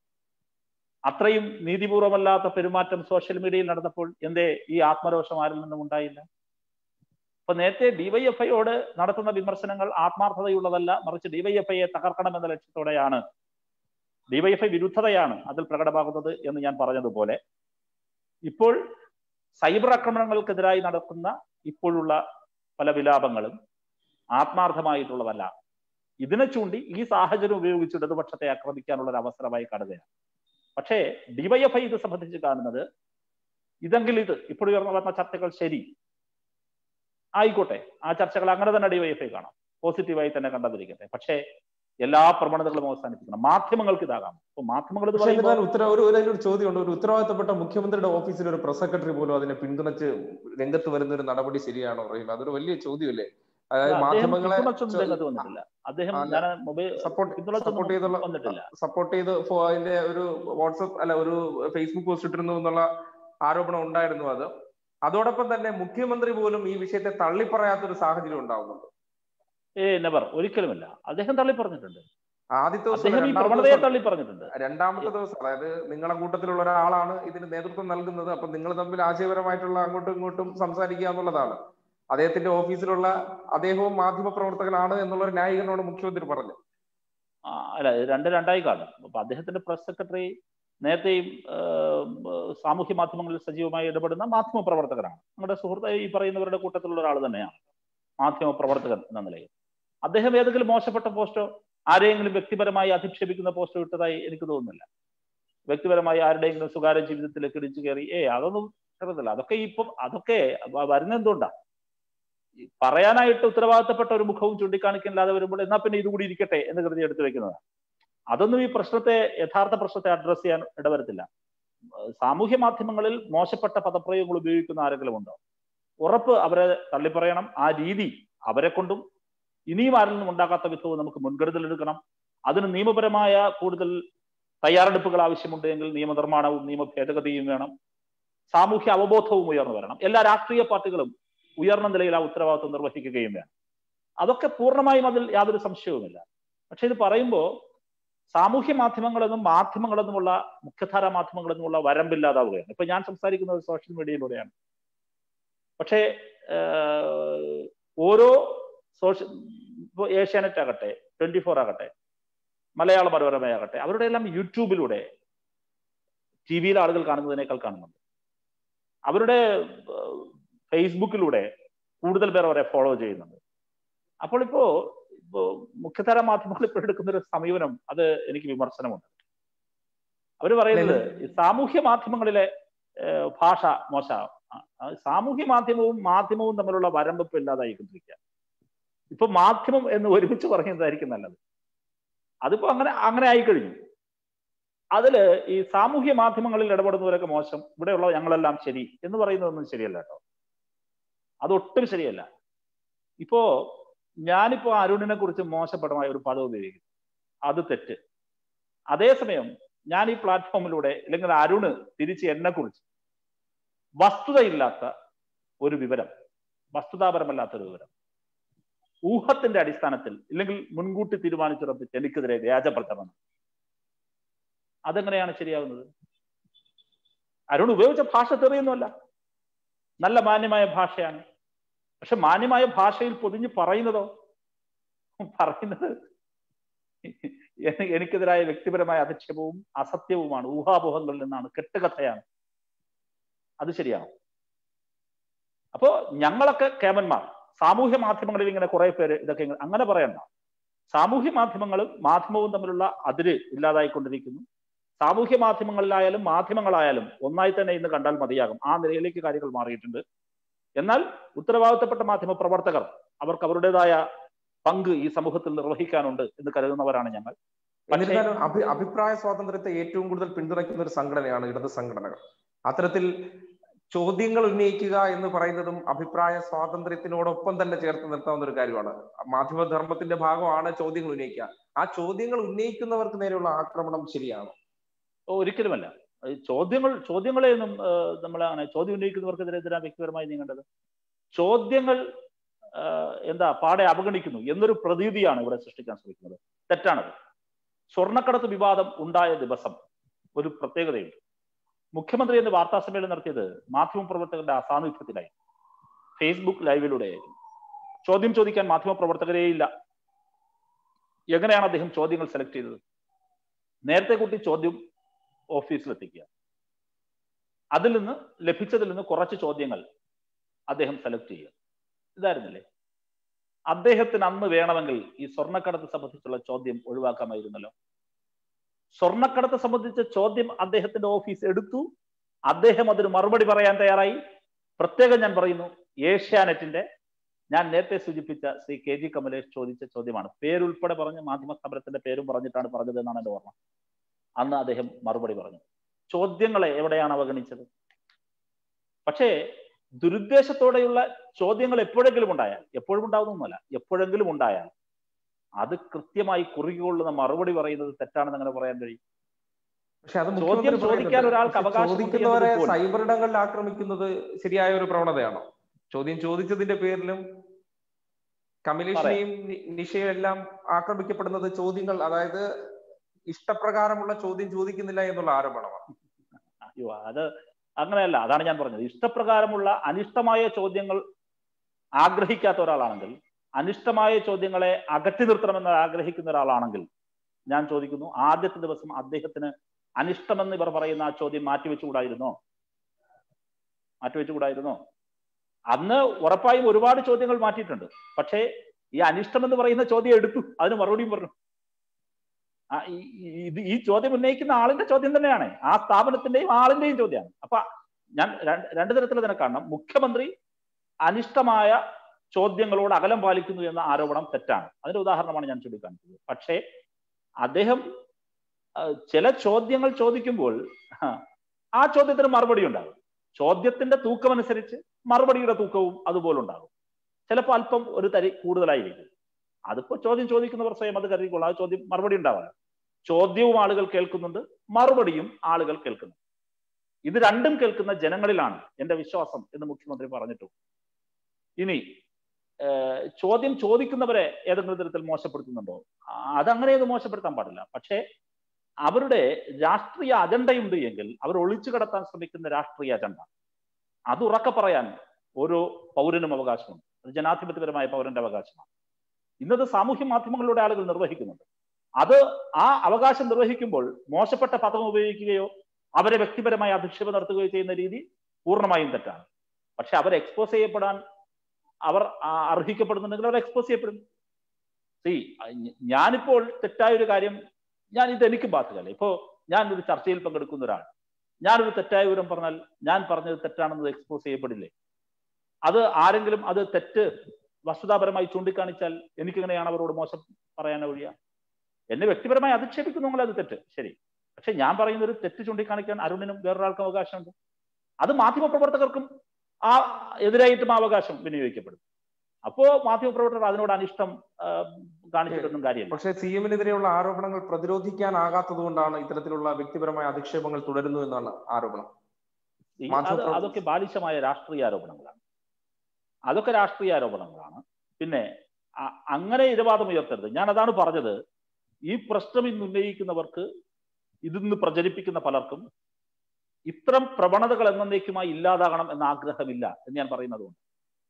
അത്രയും നീതിപൂർവമല്ലാത്ത പെരുമാറ്റം സോഷ്യൽ മീഡിയയിൽ നടന്നപ്പോൾ എന്തേ ഈ ആത്മരോഷം ആരിൽ നിന്നും ഉണ്ടായില്ല അപ്പൊ നേരത്തെ ഡിവൈഎഫ്ഐയോട് നടത്തുന്ന വിമർശനങ്ങൾ ആത്മാർത്ഥതയുള്ളതല്ല മറിച്ച് ഡിവൈഎഫ്ഐയെ തകർക്കണം എന്ന ലക്ഷ്യത്തോടെയാണ് ഡിവൈഎഫ്ഐ വിരുദ്ധതയാണ് അതിൽ പ്രകടമാകുന്നത് എന്ന് ഞാൻ പറഞ്ഞതുപോലെ ഇപ്പോൾ സൈബർ ആക്രമണങ്ങൾക്കെതിരായി നടക്കുന്ന ഇപ്പോഴുള്ള പല വിലാപങ്ങളും ആത്മാർത്ഥമായിട്ടുള്ളതല്ല ഇതിനെ ചൂണ്ടി ഈ സാഹചര്യം ഉപയോഗിച്ച് ഇടതുപക്ഷത്തെ ആക്രമിക്കാനുള്ള ഒരു അവസരമായി കാണുകയാണ് പക്ഷേ ഡിവൈഎഫ്ഐ ഇത് സംബന്ധിച്ച് കാണുന്നത് ഇതെങ്കിൽ ഇത് ഇപ്പോൾ ഉയർന്നു വന്ന ചർച്ചകൾ ശരി ആയിക്കോട്ടെ ആ ചർച്ചകൾ അങ്ങനെ തന്നെ ഡിവൈഎഫ്ഐ കാണാം പോസിറ്റീവായി തന്നെ കണ്ടതിരിക്കട്ടെ പക്ഷേ എല്ലാ പ്രവണതകളും അവസാനിപ്പിക്കണം മാധ്യമങ്ങൾക്ക് ഇതാകാം അപ്പൊ മാധ്യമങ്ങൾ ഇത് പറയുമ്പോൾ ഉത്തര ഒരു ഒരു ചോദ്യമുണ്ട് ഒരു ഉത്തരവാദിത്തപ്പെട്ട മുഖ്യമന്ത്രിയുടെ ഓഫീസിൽ ഒരു പ്രസ് സെക്രട്ടറി പോലും അതിനെ പിന്തുണച്ച് രംഗത്ത് വരുന്ന ഒരു നടപടി ശരിയാണോ റഹീം അതൊരു വലിയ ചോദ്യമല്ലേ അതായത് മാധ്യമങ്ങളെ വന്നിട്ടില്ല അദ്ദേഹം ഞാൻ മൊബൈൽ സപ്പോർട്ട് സപ്പോർട്ട് ചെയ്തുള്ള വന്നിട്ടില്ല സപ്പോർട്ട് ചെയ്ത് അതിന്റെ ഒരു വാട്സപ്പ് അല്ല ഒരു ഫേസ്ബുക്ക് പോസ്റ്റ് ഇട്ടിരുന്നു എന്നുള്ള ആരോപണം ഉണ്ടായിരുന്നു അത് അതോടൊപ്പം തന്നെ മുഖ്യമന്ത്രി പോലും ഈ വിഷയത്തെ തള്ളിപ്പറയാത്ത ഒരു സാഹചര്യം ഉണ്ടാവുന്നുണ്ട് ഏ നെവർ ഒരിക്കലുമില്ല അദ്ദേഹം തള്ളി പറഞ്ഞിട്ടുണ്ട് ആദ്യത്തെ അദ്ദേഹം ഈ പ്രവണതയെ തള്ളി പറഞ്ഞിട്ടുണ്ട് രണ്ടാമത്തെ ദിവസം അതായത് നിങ്ങളെ കൂട്ടത്തിലുള്ള ഒരാളാണ് ഇതിന് നേതൃത്വം നൽകുന്നത് അപ്പൊ നിങ്ങൾ തമ്മിൽ ആശയപരമായിട്ടുള്ള അങ്ങോട്ടും ഇങ്ങോട്ടും സംസാരിക്കുക എന്നുള്ളതാണ് അദ്ദേഹത്തിന്റെ ഓഫീസിലുള്ള അദ്ദേഹവും മാധ്യമ പ്രവർത്തകനാണ് എന്നുള്ള ഒരു ന്യായീകരണമാണ് മുഖ്യമന്ത്രി പറഞ്ഞത് അല്ല രണ്ട് രണ്ടായി കാണും അപ്പൊ അദ്ദേഹത്തിന്റെ പ്രസ് സെക്രട്ടറി നേരത്തെയും സാമൂഹ്യ മാധ്യമങ്ങളിൽ സജീവമായി ഇടപെടുന്ന മാധ്യമ പ്രവർത്തകരാണ് നമ്മുടെ സുഹൃത്ത് ഈ പറയുന്നവരുടെ കൂട്ടത്തിലുള്ള ഒരാൾ തന്നെയാണ് മാധ്യമ പ്രവർത്തകൻ എന്ന നിലയിൽ അദ്ദേഹം ഏതെങ്കിലും മോശപ്പെട്ട പോസ്റ്റോ ആരെയെങ്കിലും വ്യക്തിപരമായി അധിക്ഷേപിക്കുന്ന പോസ്റ്റോ ഇട്ടതായി എനിക്ക് തോന്നുന്നില്ല വ്യക്തിപരമായി ആരുടെയെങ്കിലും സ്വകാര്യ ജീവിതത്തിലേക്ക് ഇടിച്ചു കയറി ഏ അതൊന്നും ചെറുതല്ല അതൊക്കെ ഇപ്പം അതൊക്കെ വരുന്ന എന്തുകൊണ്ടാ പറയാനായിട്ട് ഉത്തരവാദിത്തപ്പെട്ട ഒരു മുഖവും ചൂണ്ടിക്കാണിക്കാനില്ലാതെ വരുമ്പോൾ എന്നാ പിന്നെ ഇതുകൂടി ഇരിക്കട്ടെ എന്ന് കരുതി എടുത്തു വെക്കുന്നതാണ് അതൊന്നും ഈ പ്രശ്നത്തെ യഥാർത്ഥ പ്രശ്നത്തെ അഡ്രസ് ചെയ്യാൻ ഇടവരത്തില്ല സാമൂഹ്യ മാധ്യമങ്ങളിൽ മോശപ്പെട്ട പദപ്രയോഗങ്ങൾ ഉപയോഗിക്കുന്ന ആരെങ്കിലും ഉണ്ടോ ഉറപ്പ് അവരെ തള്ളിപ്പറയണം ആ രീതി അവരെ കൊണ്ടും ഇനിയും ആരിൽ നിന്നും ഉണ്ടാകാത്ത വിധവും നമുക്ക് മുൻകരുതൽ എടുക്കണം അതിന് നിയമപരമായ കൂടുതൽ തയ്യാറെടുപ്പുകൾ ആവശ്യമുണ്ടെങ്കിൽ നിയമനിർമ്മാണവും നിയമ ഭേദഗതിയും വേണം സാമൂഹ്യ അവബോധവും ഉയർന്നു വരണം എല്ലാ രാഷ്ട്രീയ പാർട്ടികളും ഉയർന്ന നിലയിൽ ആ ഉത്തരവാദിത്വം നിർവഹിക്കുകയും വേണം അതൊക്കെ പൂർണ്ണമായും അതിൽ യാതൊരു സംശയവുമില്ല പക്ഷെ ഇത് പറയുമ്പോൾ സാമൂഹ്യ മാധ്യമങ്ങളെന്നും മാധ്യമങ്ങളെന്നുമുള്ള മുഖ്യധാര മാധ്യമങ്ങളെന്നുമുള്ള വരമ്പില്ലാതാവുകയാണ് ഇപ്പൊ ഞാൻ സംസാരിക്കുന്നത് സോഷ്യൽ മീഡിയയിലൂടെയാണ് പക്ഷേ ഓരോ സോഷ്യൽ ഇപ്പോൾ ഏഷ്യാനെറ്റ് ആകട്ടെ ട്വന്റി ഫോർ ആകട്ടെ മലയാള മനോരമയാകട്ടെ അവരുടെ എല്ലാം യൂട്യൂബിലൂടെ ടി വിയിൽ ആളുകൾ കാണുന്നതിനേക്കാൾ കാണുന്നുണ്ട് അവരുടെ ഫേസ്ബുക്കിലൂടെ കൂടുതൽ പേർ അവരെ ഫോളോ ചെയ്യുന്നുണ്ട് അപ്പോൾ ഇപ്പോ ഇപ്പോ മുഖ്യധാര മാധ്യമങ്ങൾ ഇപ്പോൾ എടുക്കുന്ന ഒരു സമീപനം അത് എനിക്ക് വിമർശനമുണ്ട് അവർ പറയുന്നത് സാമൂഹ്യ മാധ്യമങ്ങളിലെ ഭാഷ മോശ സാമൂഹ്യ മാധ്യമവും മാധ്യമവും തമ്മിലുള്ള വരമ്പിപ്പ് ഇല്ലാതായിക്കൊണ്ടിരിക്കുക ഇപ്പൊ മാധ്യമം എന്ന് ഒരുമിച്ച് പറയുന്നതായിരിക്കും നല്ലത് അതിപ്പോ അങ്ങനെ അങ്ങനെ ആയിക്കഴിഞ്ഞു അതില് ഈ സാമൂഹ്യ മാധ്യമങ്ങളിൽ ഇടപെടുന്നവരൊക്കെ മോശം ഇവിടെയുള്ള ഞങ്ങളെല്ലാം ശരി എന്ന് പറയുന്നതൊന്നും ശരിയല്ല കേട്ടോ അതൊട്ടും ശരിയല്ല ഇപ്പോ ഞാനിപ്പോ അരുണിനെ കുറിച്ച് മോശപ്പെടമായ ഒരു പദം ഉപയോഗിക്കുന്നു അത് തെറ്റ് അതേസമയം ഞാൻ ഈ പ്ലാറ്റ്ഫോമിലൂടെ അല്ലെങ്കിൽ അരുണ് തിരിച്ച് എന്നെ കുറിച്ച് വസ്തുതയില്ലാത്ത ഒരു വിവരം വസ്തുതാപരമല്ലാത്ത ഒരു വിവരം ഊഹത്തിന്റെ അടിസ്ഥാനത്തിൽ ഇല്ലെങ്കിൽ മുൻകൂട്ടി തീരുമാനിച്ചുറപ്പിച്ച് എനിക്കെതിരെ വ്യാജപ്രചരണം അതെങ്ങനെയാണ് ശരിയാവുന്നത് അരുൺ ഉപയോഗിച്ച ഭാഷ തെറിയൊന്നുമല്ല നല്ല മാന്യമായ ഭാഷയാണ് പക്ഷെ മാന്യമായ ഭാഷയിൽ പൊതിഞ്ഞ് പറയുന്നതോ പറയുന്നത് എനിക്കെതിരായ വ്യക്തിപരമായ അധിക്ഷേപവും അസത്യവുമാണ് ഊഹാപോഹങ്ങളിൽ നിന്നാണ് കെട്ടുകഥയാണ് അത് ശരിയാണോ അപ്പോ ഞങ്ങളൊക്കെ കേമന്മാർ സാമൂഹ്യ മാധ്യമങ്ങളിൽ ഇങ്ങനെ കുറെ പേര് ഇതൊക്കെ അങ്ങനെ പറയണ്ട സാമൂഹ്യ മാധ്യമങ്ങളും മാധ്യമവും തമ്മിലുള്ള അതിര് ഇല്ലാതായിക്കൊണ്ടിരിക്കുന്നു സാമൂഹ്യ മാധ്യമങ്ങളിലായാലും മാധ്യമങ്ങളായാലും ഒന്നായി തന്നെ ഇന്ന് കണ്ടാൽ മതിയാകും ആ നിലയിലേക്ക് കാര്യങ്ങൾ മാറിയിട്ടുണ്ട് എന്നാൽ ഉത്തരവാദിത്തപ്പെട്ട മാധ്യമ പ്രവർത്തകർ അവർക്ക് അവരുടേതായ പങ്ക് ഈ സമൂഹത്തിൽ നിർവഹിക്കാനുണ്ട് എന്ന് കരുതുന്നവരാണ് ഞങ്ങൾ എന്നിരുന്നാലും അഭി അഭിപ്രായ സ്വാതന്ത്ര്യത്തെ ഏറ്റവും കൂടുതൽ പിന്തുണയ്ക്കുന്ന ഒരു സംഘടനയാണ് ഇടത് സംഘടനകൾ അത്തരത്തിൽ ചോദ്യങ്ങൾ ഉന്നയിക്കുക എന്ന് പറയുന്നതും അഭിപ്രായ സ്വാതന്ത്ര്യത്തിനോടൊപ്പം തന്നെ ചേർത്ത് നിർത്താവുന്ന ഒരു കാര്യമാണ് മാധ്യമധർമ്മത്തിന്റെ ഭാഗമാണ് ചോദ്യങ്ങൾ ഉന്നയിക്കുക ആ ചോദ്യങ്ങൾ ഉന്നയിക്കുന്നവർക്ക് നേരെയുള്ള ആക്രമണം ശരിയാണോ ഒരിക്കലുമല്ല ചോദ്യങ്ങൾ ചോദ്യങ്ങളെ ഒന്നും നമ്മൾ അങ്ങനെ ചോദ്യം ഉന്നയിക്കുന്നവർക്കെതിരെ എന്തിനാ വ്യക്തിപരമായി നീങ്ങേണ്ടത് ചോദ്യങ്ങൾ എന്താ പാടെ അവഗണിക്കുന്നു എന്നൊരു പ്രതീതിയാണ് ഇവിടെ സൃഷ്ടിക്കാൻ ശ്രമിക്കുന്നത് തെറ്റാണത് സ്വർണ്ണക്കടത്ത് വിവാദം ഉണ്ടായ ദിവസം ഒരു പ്രത്യേകതയുണ്ട് മുഖ്യമന്ത്രി എന്ന് വാർത്താ സമ്മേളനം നടത്തിയത് മാധ്യമപ്രവർത്തകരുടെ അസാന്നിധ്യത്തിലായി ഫേസ്ബുക്ക് ലൈവിലൂടെയായിരുന്നു ചോദ്യം ചോദിക്കാൻ മാധ്യമപ്രവർത്തകരേ ഇല്ല എങ്ങനെയാണ് അദ്ദേഹം ചോദ്യങ്ങൾ സെലക്ട് ചെയ്തത് നേരത്തെ കൂട്ടി ചോദ്യം ഓഫീസിലെത്തിക്കുക അതിൽ നിന്ന് ലഭിച്ചതിൽ നിന്ന് കുറച്ച് ചോദ്യങ്ങൾ അദ്ദേഹം സെലക്ട് ചെയ്യുക ഇതായിരുന്നില്ലേ അദ്ദേഹത്തിന് അന്ന് വേണമെങ്കിൽ ഈ സ്വർണ്ണക്കടത്ത് സംബന്ധിച്ചുള്ള ചോദ്യം ഒഴിവാക്കാമായിരുന്നല്ലോ സ്വർണ്ണക്കടത്ത് സംബന്ധിച്ച ചോദ്യം അദ്ദേഹത്തിന്റെ ഓഫീസ് എടുത്തു അദ്ദേഹം അതിന് മറുപടി പറയാൻ തയ്യാറായി പ്രത്യേകം ഞാൻ പറയുന്നു ഏഷ്യാനെറ്റിന്റെ ഞാൻ നേരത്തെ സൂചിപ്പിച്ച ശ്രീ കെ ജി കമലേഷ് ചോദിച്ച ചോദ്യമാണ് പേരുൾപ്പെടെ പറഞ്ഞ് മാധ്യമ സമരത്തിന്റെ പേരും പറഞ്ഞിട്ടാണ് പറഞ്ഞത് എന്നാണ് എന്റെ ഓർമ്മ അന്ന് അദ്ദേഹം മറുപടി പറഞ്ഞു ചോദ്യങ്ങളെ എവിടെയാണ് അവഗണിച്ചത് പക്ഷേ ദുരുദ്ദേശത്തോടെയുള്ള ചോദ്യങ്ങൾ എപ്പോഴെങ്കിലും ഉണ്ടായാൽ എപ്പോഴും ഉണ്ടാവുന്നൊന്നുമല്ല എപ്പോഴെങ്കിലും ഉണ്ടായാൽ അത് കൃത്യമായി കുറുകിക്കൊള്ളുന്ന മറുപടി പറയുന്നത് തെറ്റാണെന്ന് അങ്ങനെ പറയാൻ കഴിയും പക്ഷെ അത് ചോദ്യം ചോദിക്കാൻ ഒരാൾക്ക് അവകാശം ചോദിക്കുന്നവരെ സൈബർ ഇടങ്ങളിൽ ആക്രമിക്കുന്നത് ശരിയായ ഒരു പ്രവണതയാണോ ചോദ്യം ചോദിച്ചതിന്റെ പേരിലും കമലേഷിനെയും നിഷയും എല്ലാം ആക്രമിക്കപ്പെടുന്നത് ചോദ്യങ്ങൾ അതായത് ഇഷ്ടപ്രകാരമുള്ള ചോദ്യം ചോദിക്കുന്നില്ല എന്നുള്ള ആരോപണമാണ് അയ്യോ അത് അങ്ങനെയല്ല അതാണ് ഞാൻ പറഞ്ഞത് ഇഷ്ടപ്രകാരമുള്ള അനിഷ്ടമായ ചോദ്യങ്ങൾ ആഗ്രഹിക്കാത്ത ഒരാളാണെങ്കിൽ അനിഷ്ടമായ ചോദ്യങ്ങളെ അകറ്റി നിർത്തണമെന്ന് ആഗ്രഹിക്കുന്ന ഒരാളാണെങ്കിൽ ഞാൻ ചോദിക്കുന്നു ആദ്യത്തെ ദിവസം അദ്ദേഹത്തിന് അനിഷ്ടമെന്ന് ഇവർ പറയുന്ന ആ ചോദ്യം മാറ്റിവെച്ചുകൂടായിരുന്നോ മാറ്റിവെച്ചുകൂടായിരുന്നോ അന്ന് ഉറപ്പായും ഒരുപാട് ചോദ്യങ്ങൾ മാറ്റിയിട്ടുണ്ട് പക്ഷേ ഈ അനിഷ്ടം എന്ന് പറയുന്ന ചോദ്യം എടുത്തു അതിന് മറുപടിയും പറഞ്ഞു ആ ഇത് ഈ ചോദ്യം ഉന്നയിക്കുന്ന ആളിന്റെ ചോദ്യം തന്നെയാണ് ആ സ്ഥാപനത്തിന്റെയും ആളിന്റെയും ചോദ്യമാണ് അപ്പൊ ഞാൻ രണ്ടു തരത്തിൽ തന്നെ കാണണം മുഖ്യമന്ത്രി അനിഷ്ടമായ ചോദ്യങ്ങളോട് അകലം പാലിക്കുന്നു എന്ന ആരോപണം തെറ്റാണ് അതിന്റെ ഉദാഹരണമാണ് ഞാൻ ചൂണ്ടിക്കാണിച്ചത് പക്ഷേ അദ്ദേഹം ചില ചോദ്യങ്ങൾ ചോദിക്കുമ്പോൾ ആ ചോദ്യത്തിന് മറുപടി ഉണ്ടാകും ചോദ്യത്തിന്റെ തൂക്കമനുസരിച്ച് മറുപടിയുടെ തൂക്കവും അതുപോലെ ഉണ്ടാകും ചിലപ്പോൾ അല്പം ഒരു തരി കൂടുതലായിരിക്കും അതിപ്പോ ചോദ്യം ചോദിക്കുന്നവർ സ്വയം അത് കരുതിക്കൊള്ളാം ആ ചോദ്യം മറുപടി ഉണ്ടാവാം ചോദ്യവും ആളുകൾ കേൾക്കുന്നുണ്ട് മറുപടിയും ആളുകൾ കേൾക്കുന്നുണ്ട് ഇത് രണ്ടും കേൾക്കുന്ന ജനങ്ങളിലാണ് എന്റെ വിശ്വാസം എന്ന് മുഖ്യമന്ത്രി പറഞ്ഞിട്ടു ഇനി ചോദ്യം ചോദിക്കുന്നവരെ ഏതെങ്കിലും തരത്തിൽ മോശപ്പെടുത്തുന്നുണ്ടോ അതങ്ങനെയൊന്നും മോശപ്പെടുത്താൻ പാടില്ല പക്ഷേ അവരുടെ രാഷ്ട്രീയ അജണ്ടയുണ്ട് എങ്കിൽ അവർ ഒളിച്ചു കടത്താൻ ശ്രമിക്കുന്ന രാഷ്ട്രീയ അജണ്ട അത് ഉറക്കെ പറയാൻ ഓരോ പൗരനും അവകാശമുണ്ട് അത് ജനാധിപത്യപരമായ പൗരന്റെ അവകാശമാണ് ഇന്നത് സാമൂഹ്യ മാധ്യമങ്ങളിലൂടെ ആളുകൾ നിർവഹിക്കുന്നുണ്ട് അത് ആ അവകാശം നിർവഹിക്കുമ്പോൾ മോശപ്പെട്ട പദം ഉപയോഗിക്കുകയോ അവരെ വ്യക്തിപരമായി അധിക്ഷേപം നടത്തുകയോ ചെയ്യുന്ന രീതി പൂർണ്ണമായും തെറ്റാണ് പക്ഷെ അവർ എക്സ്പോസ് ചെയ്യപ്പെടാൻ അവർ അർഹിക്കപ്പെടുന്നുണ്ടെങ്കിൽ അവർ എക്സ്പോസ് ചെയ്യപ്പെടും സി ഞാനിപ്പോൾ തെറ്റായ ഒരു കാര്യം ഞാൻ ഇത് എനിക്ക് ബാധകല്ല ഇപ്പോ ഞാൻ ഒരു ചർച്ചയിൽ പങ്കെടുക്കുന്ന ഒരാൾ ഞാനൊരു തെറ്റായ വിവരം പറഞ്ഞാൽ ഞാൻ പറഞ്ഞത് തെറ്റാണെന്ന് എക്സ്പോസ് ചെയ്യപ്പെടില്ലേ അത് ആരെങ്കിലും അത് തെറ്റ് വസ്തുതാപരമായി ചൂണ്ടിക്കാണിച്ചാൽ എനിക്കെങ്ങനെയാണ് അവരോട് മോശം പറയാൻ ഒഴിയ എന്നെ വ്യക്തിപരമായി അധിക്ഷേപിക്കുന്നെങ്കിൽ അത് തെറ്റ് ശരി പക്ഷെ ഞാൻ പറയുന്ന ഒരു തെറ്റ് ചൂണ്ടിക്കാണിക്കാൻ അരുണിനും വേറൊരാൾക്കും അവകാശമുണ്ട് അത് മാധ്യമപ്രവർത്തകർക്കും ആ എതിരായിട്ടും അവകാശം വിനിയോഗിക്കപ്പെടും അപ്പോ മാധ്യമപ്രവർത്തകർ അതിനോട് അനിഷ്ടം കാണിച്ചിട്ടൊന്നും കാര്യമില്ല പക്ഷേ സി എമ്മിനെതിരെയുള്ള ആരോപണങ്ങൾ പ്രതിരോധിക്കാനാകാത്തത് കൊണ്ടാണ് ഇത്തരത്തിലുള്ള വ്യക്തിപരമായ അധിക്ഷേപങ്ങൾ തുടരുന്നു എന്നാണ് ആരോപണം അതൊക്കെ ബാലിശമായ രാഷ്ട്രീയ ആരോപണങ്ങളാണ് അതൊക്കെ രാഷ്ട്രീയ ആരോപണങ്ങളാണ് പിന്നെ അങ്ങനെ ഇരവാദം ഉയർത്തരുത് ഞാൻ അതാണ് പറഞ്ഞത് ഈ പ്രശ്നം ഇന്ന് ഉന്നയിക്കുന്നവർക്ക് ഇതിന്ന് പ്രചരിപ്പിക്കുന്ന പലർക്കും ഇത്തരം പ്രവണതകൾ എന്നേക്കുമായി ഇല്ലാതാകണം എന്ന ആഗ്രഹമില്ല എന്ന് ഞാൻ പറയുന്നതുകൊണ്ട്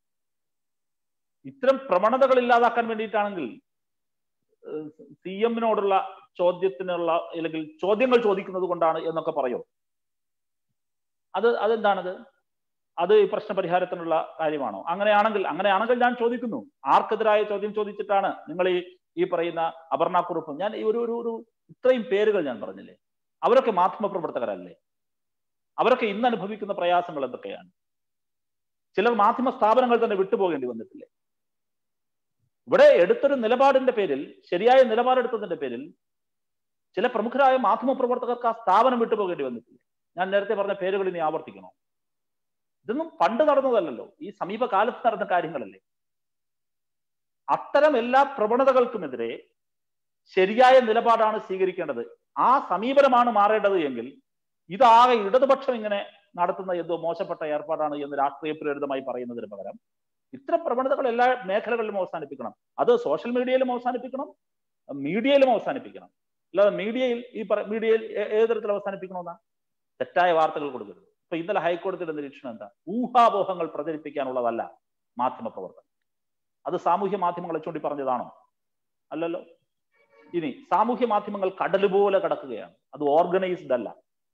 ഇത്തരം പ്രവണതകൾ ഇല്ലാതാക്കാൻ വേണ്ടിയിട്ടാണെങ്കിൽ സി എമ്മിനോടുള്ള ചോദ്യത്തിനുള്ള അല്ലെങ്കിൽ ചോദ്യങ്ങൾ ചോദിക്കുന്നത് കൊണ്ടാണ് എന്നൊക്കെ പറയോ അത് അതെന്താണത് അത് ഈ പ്രശ്ന പരിഹാരത്തിനുള്ള കാര്യമാണോ അങ്ങനെയാണെങ്കിൽ അങ്ങനെയാണെങ്കിൽ ഞാൻ ചോദിക്കുന്നു ആർക്കെതിരായ ചോദ്യം ചോദിച്ചിട്ടാണ് നിങ്ങൾ ഈ ഈ പറയുന്ന അപർണ കുറുപ്പ് ഞാൻ ഈ ഒരു ഒരു ഇത്രയും പേരുകൾ ഞാൻ പറഞ്ഞില്ലേ അവരൊക്കെ മാധ്യമപ്രവർത്തകരല്ലേ അവരൊക്കെ ഇന്ന് അനുഭവിക്കുന്ന പ്രയാസങ്ങൾ എന്തൊക്കെയാണ് ചിലർ മാധ്യമ സ്ഥാപനങ്ങൾ തന്നെ വിട്ടുപോകേണ്ടി വന്നിട്ടില്ലേ ഇവിടെ എടുത്തൊരു നിലപാടിന്റെ പേരിൽ ശരിയായ നിലപാടെടുത്തതിന്റെ പേരിൽ ചില പ്രമുഖരായ മാധ്യമ പ്രവർത്തകർക്ക് ആ സ്ഥാപനം വിട്ടുപോകേണ്ടി വന്നിട്ടില്ലേ ഞാൻ നേരത്തെ പറഞ്ഞ പേരുകൾ ഇനി ആവർത്തിക്കണോ ഇതൊന്നും പണ്ട് നടന്നതല്ലല്ലോ ഈ സമീപകാലത്ത് നടന്ന കാര്യങ്ങളല്ലേ അത്തരം എല്ലാ പ്രവണതകൾക്കുമെതിരെ ശരിയായ നിലപാടാണ് സ്വീകരിക്കേണ്ടത് ആ സമീപനമാണ് മാറേണ്ടത് എങ്കിൽ ഇതാകെ ഇടതുപക്ഷം ഇങ്ങനെ നടത്തുന്ന എന്തോ മോശപ്പെട്ട ഏർപ്പാടാണ് എന്ന് രാഷ്ട്രീയ പ്രേരിതമായി പറയുന്നതിന് പകരം ഇത്തരം പ്രവണതകൾ എല്ലാ മേഖലകളിലും അവസാനിപ്പിക്കണം അത് സോഷ്യൽ മീഡിയയിലും അവസാനിപ്പിക്കണം മീഡിയയിലും അവസാനിപ്പിക്കണം അല്ലാതെ മീഡിയയിൽ ഈ മീഡിയയിൽ ഏത് തരത്തിൽ അവസാനിപ്പിക്കണമെന്നാ തെറ്റായ വാർത്തകൾ കൊടുക്കരുത് ഇപ്പൊ ഇന്നലെ ഹൈക്കോടതിയുടെ നിരീക്ഷണം എന്താ ഊഹാപോഹങ്ങൾ പ്രചരിപ്പിക്കാനുള്ളതല്ല മാധ്യമ പ്രവർത്തനം അത് സാമൂഹ്യ മാധ്യമങ്ങളെ ചൂണ്ടി പറഞ്ഞതാണോ അല്ലല്ലോ ഇനി സാമൂഹ്യ മാധ്യമങ്ങൾ കടലുപോലെ കടക്കുകയാണ് അത് ഓർഗനൈസ്ഡ് അല്ല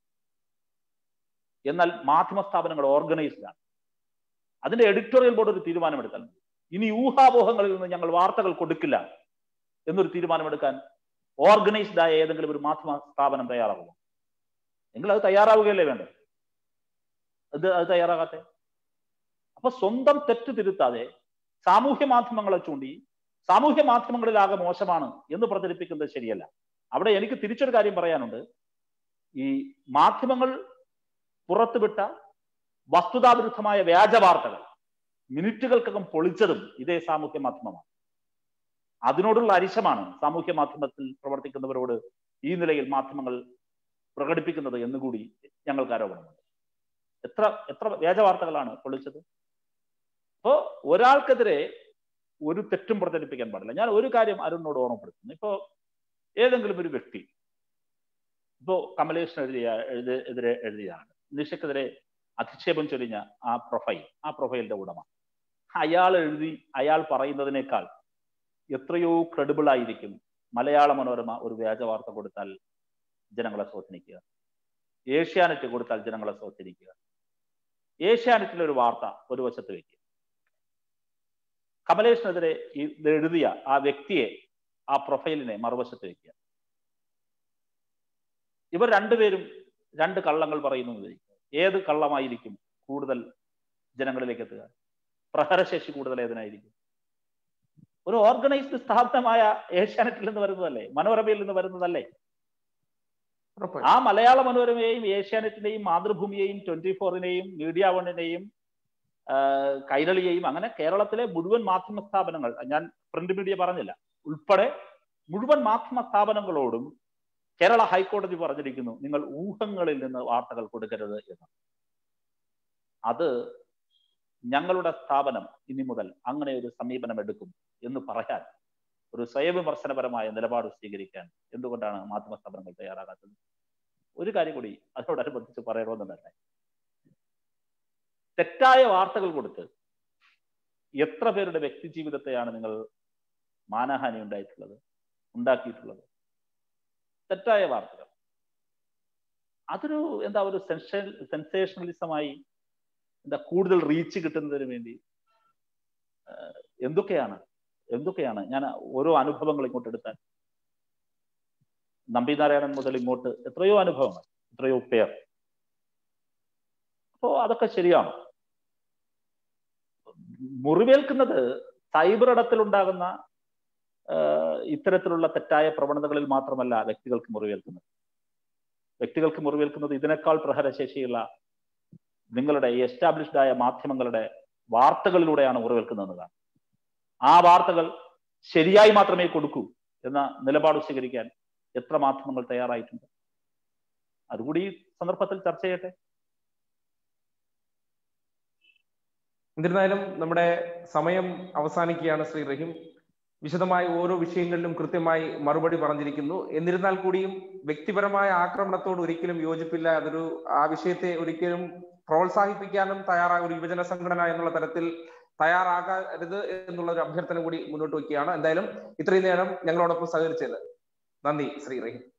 എന്നാൽ മാധ്യമ സ്ഥാപനങ്ങൾ ഓർഗനൈസ്ഡ് ആണ് അതിന്റെ എഡിറ്റോറിയൽ ബോർഡ് ഒരു തീരുമാനമെടുത്താൽ ഇനി ഊഹാപോഹങ്ങളിൽ നിന്ന് ഞങ്ങൾ വാർത്തകൾ കൊടുക്കില്ല എന്നൊരു തീരുമാനമെടുക്കാൻ ഓർഗനൈസ്ഡ് ആയ ഏതെങ്കിലും ഒരു മാധ്യമ സ്ഥാപനം തയ്യാറാകുമോ എങ്കിൽ അത് തയ്യാറാവുകയല്ലേ വേണ്ടത് അത് അത് തയ്യാറാകാത്തെ അപ്പൊ സ്വന്തം തെറ്റ് തിരുത്താതെ സാമൂഹ്യ മാധ്യമങ്ങളെ ചൂണ്ടി സാമൂഹ്യ മാധ്യമങ്ങളിലാകെ മോശമാണ് എന്ന് പ്രചരിപ്പിക്കുന്നത് ശരിയല്ല അവിടെ എനിക്ക് തിരിച്ചൊരു കാര്യം പറയാനുണ്ട് ഈ മാധ്യമങ്ങൾ പുറത്തുവിട്ട വസ്തുതാവിരുദ്ധമായ വ്യാജ വാർത്തകൾ മിനിറ്റുകൾക്കകം പൊളിച്ചതും ഇതേ സാമൂഹ്യ മാധ്യമമാണ് അതിനോടുള്ള അരിശമാണ് സാമൂഹ്യ മാധ്യമത്തിൽ പ്രവർത്തിക്കുന്നവരോട് ഈ നിലയിൽ മാധ്യമങ്ങൾ പ്രകടിപ്പിക്കുന്നത് എന്നുകൂടി ഞങ്ങൾക്ക് ആരോപണമുണ്ട് എത്ര എത്ര വ്യാജ വാർത്തകളാണ് പൊളിച്ചത് അപ്പോ ഒരാൾക്കെതിരെ ഒരു തെറ്റും പ്രചരിപ്പിക്കാൻ പാടില്ല ഞാൻ ഒരു കാര്യം അരുണിനോട് ഓർമ്മപ്പെടുത്തുന്നു ഇപ്പോ ഏതെങ്കിലും ഒരു വ്യക്തി ഇപ്പോ കമലേഷൻ എഴുതിയ എഴുതി എതിരെ എഴുതിയാണ് നിഷക്കെതിരെ അധിക്ഷേപം ചൊരിഞ്ഞ ആ പ്രൊഫൈൽ ആ പ്രൊഫൈലിന്റെ ഉടമ അയാൾ എഴുതി അയാൾ പറയുന്നതിനേക്കാൾ എത്രയോ ക്രെഡിബിൾ ആയിരിക്കും മലയാള മനോരമ ഒരു വ്യാജ വാർത്ത കൊടുത്താൽ ജനങ്ങളെ സ്വാധീനിക്കുക ഏഷ്യാനെറ്റ് കൊടുത്താൽ ജനങ്ങളെ സ്വാധീനിക്കുക ഏഷ്യാനെറ്റിൽ ഒരു വാർത്ത ഒരു വശത്ത് വെക്കുക കമലേഷിനെതിരെ ഇത് എഴുതിയ ആ വ്യക്തിയെ ആ പ്രൊഫൈലിനെ മറുവശത്ത് വെക്കുക ഇവർ രണ്ടുപേരും രണ്ട് കള്ളങ്ങൾ പറയുന്നു വിചാരിക്കുക ഏത് കള്ളമായിരിക്കും കൂടുതൽ ജനങ്ങളിലേക്ക് എത്തുക പ്രഹരശേഷി കൂടുതൽ ഏതിനായിരിക്കും ഒരു ഓർഗനൈസ്ഡ് സ്ഥാപനമായ ഏഷ്യാനെറ്റിൽ നിന്ന് വരുന്നതല്ലേ മനോരമയിൽ നിന്ന് വരുന്നതല്ലേ ആ മലയാള മനോരമയെയും ഏഷ്യാനെറ്റിനെയും മാതൃഭൂമിയെയും ട്വന്റി ഫോറിനെയും മീഡിയ വണ്ണിനെയും കൈരളിയെയും അങ്ങനെ കേരളത്തിലെ മുഴുവൻ മാധ്യമ സ്ഥാപനങ്ങൾ ഞാൻ പ്രിന്റ് മീഡിയ പറഞ്ഞില്ല ഉൾപ്പെടെ മുഴുവൻ മാധ്യമ സ്ഥാപനങ്ങളോടും കേരള ഹൈക്കോടതി പറഞ്ഞിരിക്കുന്നു നിങ്ങൾ ഊഹങ്ങളിൽ നിന്ന് വാർത്തകൾ കൊടുക്കരുത് എന്ന് അത് ഞങ്ങളുടെ സ്ഥാപനം ഇനി മുതൽ അങ്ങനെ ഒരു സമീപനം എടുക്കും എന്ന് പറയാൻ ഒരു സ്വയംവിമർശനപരമായ നിലപാട് സ്വീകരിക്കാൻ എന്തുകൊണ്ടാണ് മാധ്യമ സ്ഥാപനങ്ങൾ തയ്യാറാകാത്തത് ഒരു കാര്യം കൂടി അതിനോടനുബന്ധിച്ച് പറയണമെന്ന് തന്നെ തെറ്റായ വാർത്തകൾ കൊടുത്ത് എത്ര പേരുടെ വ്യക്തി ജീവിതത്തെയാണ് നിങ്ങൾ മാനഹാനി ഉണ്ടായിട്ടുള്ളത് ഉണ്ടാക്കിയിട്ടുള്ളത് തെറ്റായ വാർത്തകൾ അതൊരു എന്താ ഒരു സെൻഷൻ സെൻസേഷണലിസമായി എന്താ കൂടുതൽ റീച്ച് കിട്ടുന്നതിന് വേണ്ടി എന്തൊക്കെയാണ് എന്തൊക്കെയാണ് ഞാൻ ഓരോ അനുഭവങ്ങൾ ഇങ്ങോട്ട് എടുത്താൽ നമ്പിനാരായണൻ മുതൽ ഇങ്ങോട്ട് എത്രയോ അനുഭവങ്ങൾ എത്രയോ പേർ അപ്പോ അതൊക്കെ ശരിയാണ് മുറിവേൽക്കുന്നത് സൈബർ ഇടത്തിൽ ഉണ്ടാകുന്ന ഇത്തരത്തിലുള്ള തെറ്റായ പ്രവണതകളിൽ മാത്രമല്ല വ്യക്തികൾക്ക് മുറിവേൽക്കുന്നത് വ്യക്തികൾക്ക് മുറിവേൽക്കുന്നത് ഇതിനേക്കാൾ പ്രഹരശേഷിയുള്ള നിങ്ങളുടെ ഈ എസ്റ്റാബ്ലിഷ്ഡ് ആയ മാധ്യമങ്ങളുടെ വാർത്തകളിലൂടെയാണ് മുറിവേൽക്കുന്നതാണ് ആ വാർത്തകൾ ശരിയായി മാത്രമേ കൊടുക്കൂ എന്ന നിലപാട് സ്വീകരിക്കാൻ എത്ര മാധ്യമങ്ങൾ തയ്യാറായിട്ടുണ്ട് അതുകൂടി ഈ സന്ദർഭത്തിൽ ചർച്ച ചെയ്യട്ടെ എന്നിരുന്നാലും നമ്മുടെ സമയം അവസാനിക്കുകയാണ് ശ്രീ റഹീം വിശദമായി ഓരോ വിഷയങ്ങളിലും കൃത്യമായി മറുപടി പറഞ്ഞിരിക്കുന്നു എന്നിരുന്നാൽ കൂടിയും വ്യക്തിപരമായ ആക്രമണത്തോട് ഒരിക്കലും യോജിപ്പില്ല അതൊരു ആ വിഷയത്തെ ഒരിക്കലും പ്രോത്സാഹിപ്പിക്കാനും തയ്യാറായ ഒരു യുവജന സംഘടന എന്നുള്ള തരത്തിൽ തയ്യാറാകരുത് എന്നുള്ള ഒരു അഭ്യർത്ഥന കൂടി മുന്നോട്ട് വയ്ക്കുകയാണ് എന്തായാലും ഇത്രയും നേരം ഞങ്ങളോടൊപ്പം സഹകരിച്ചത് നന്ദി ശ്രീ റഹീം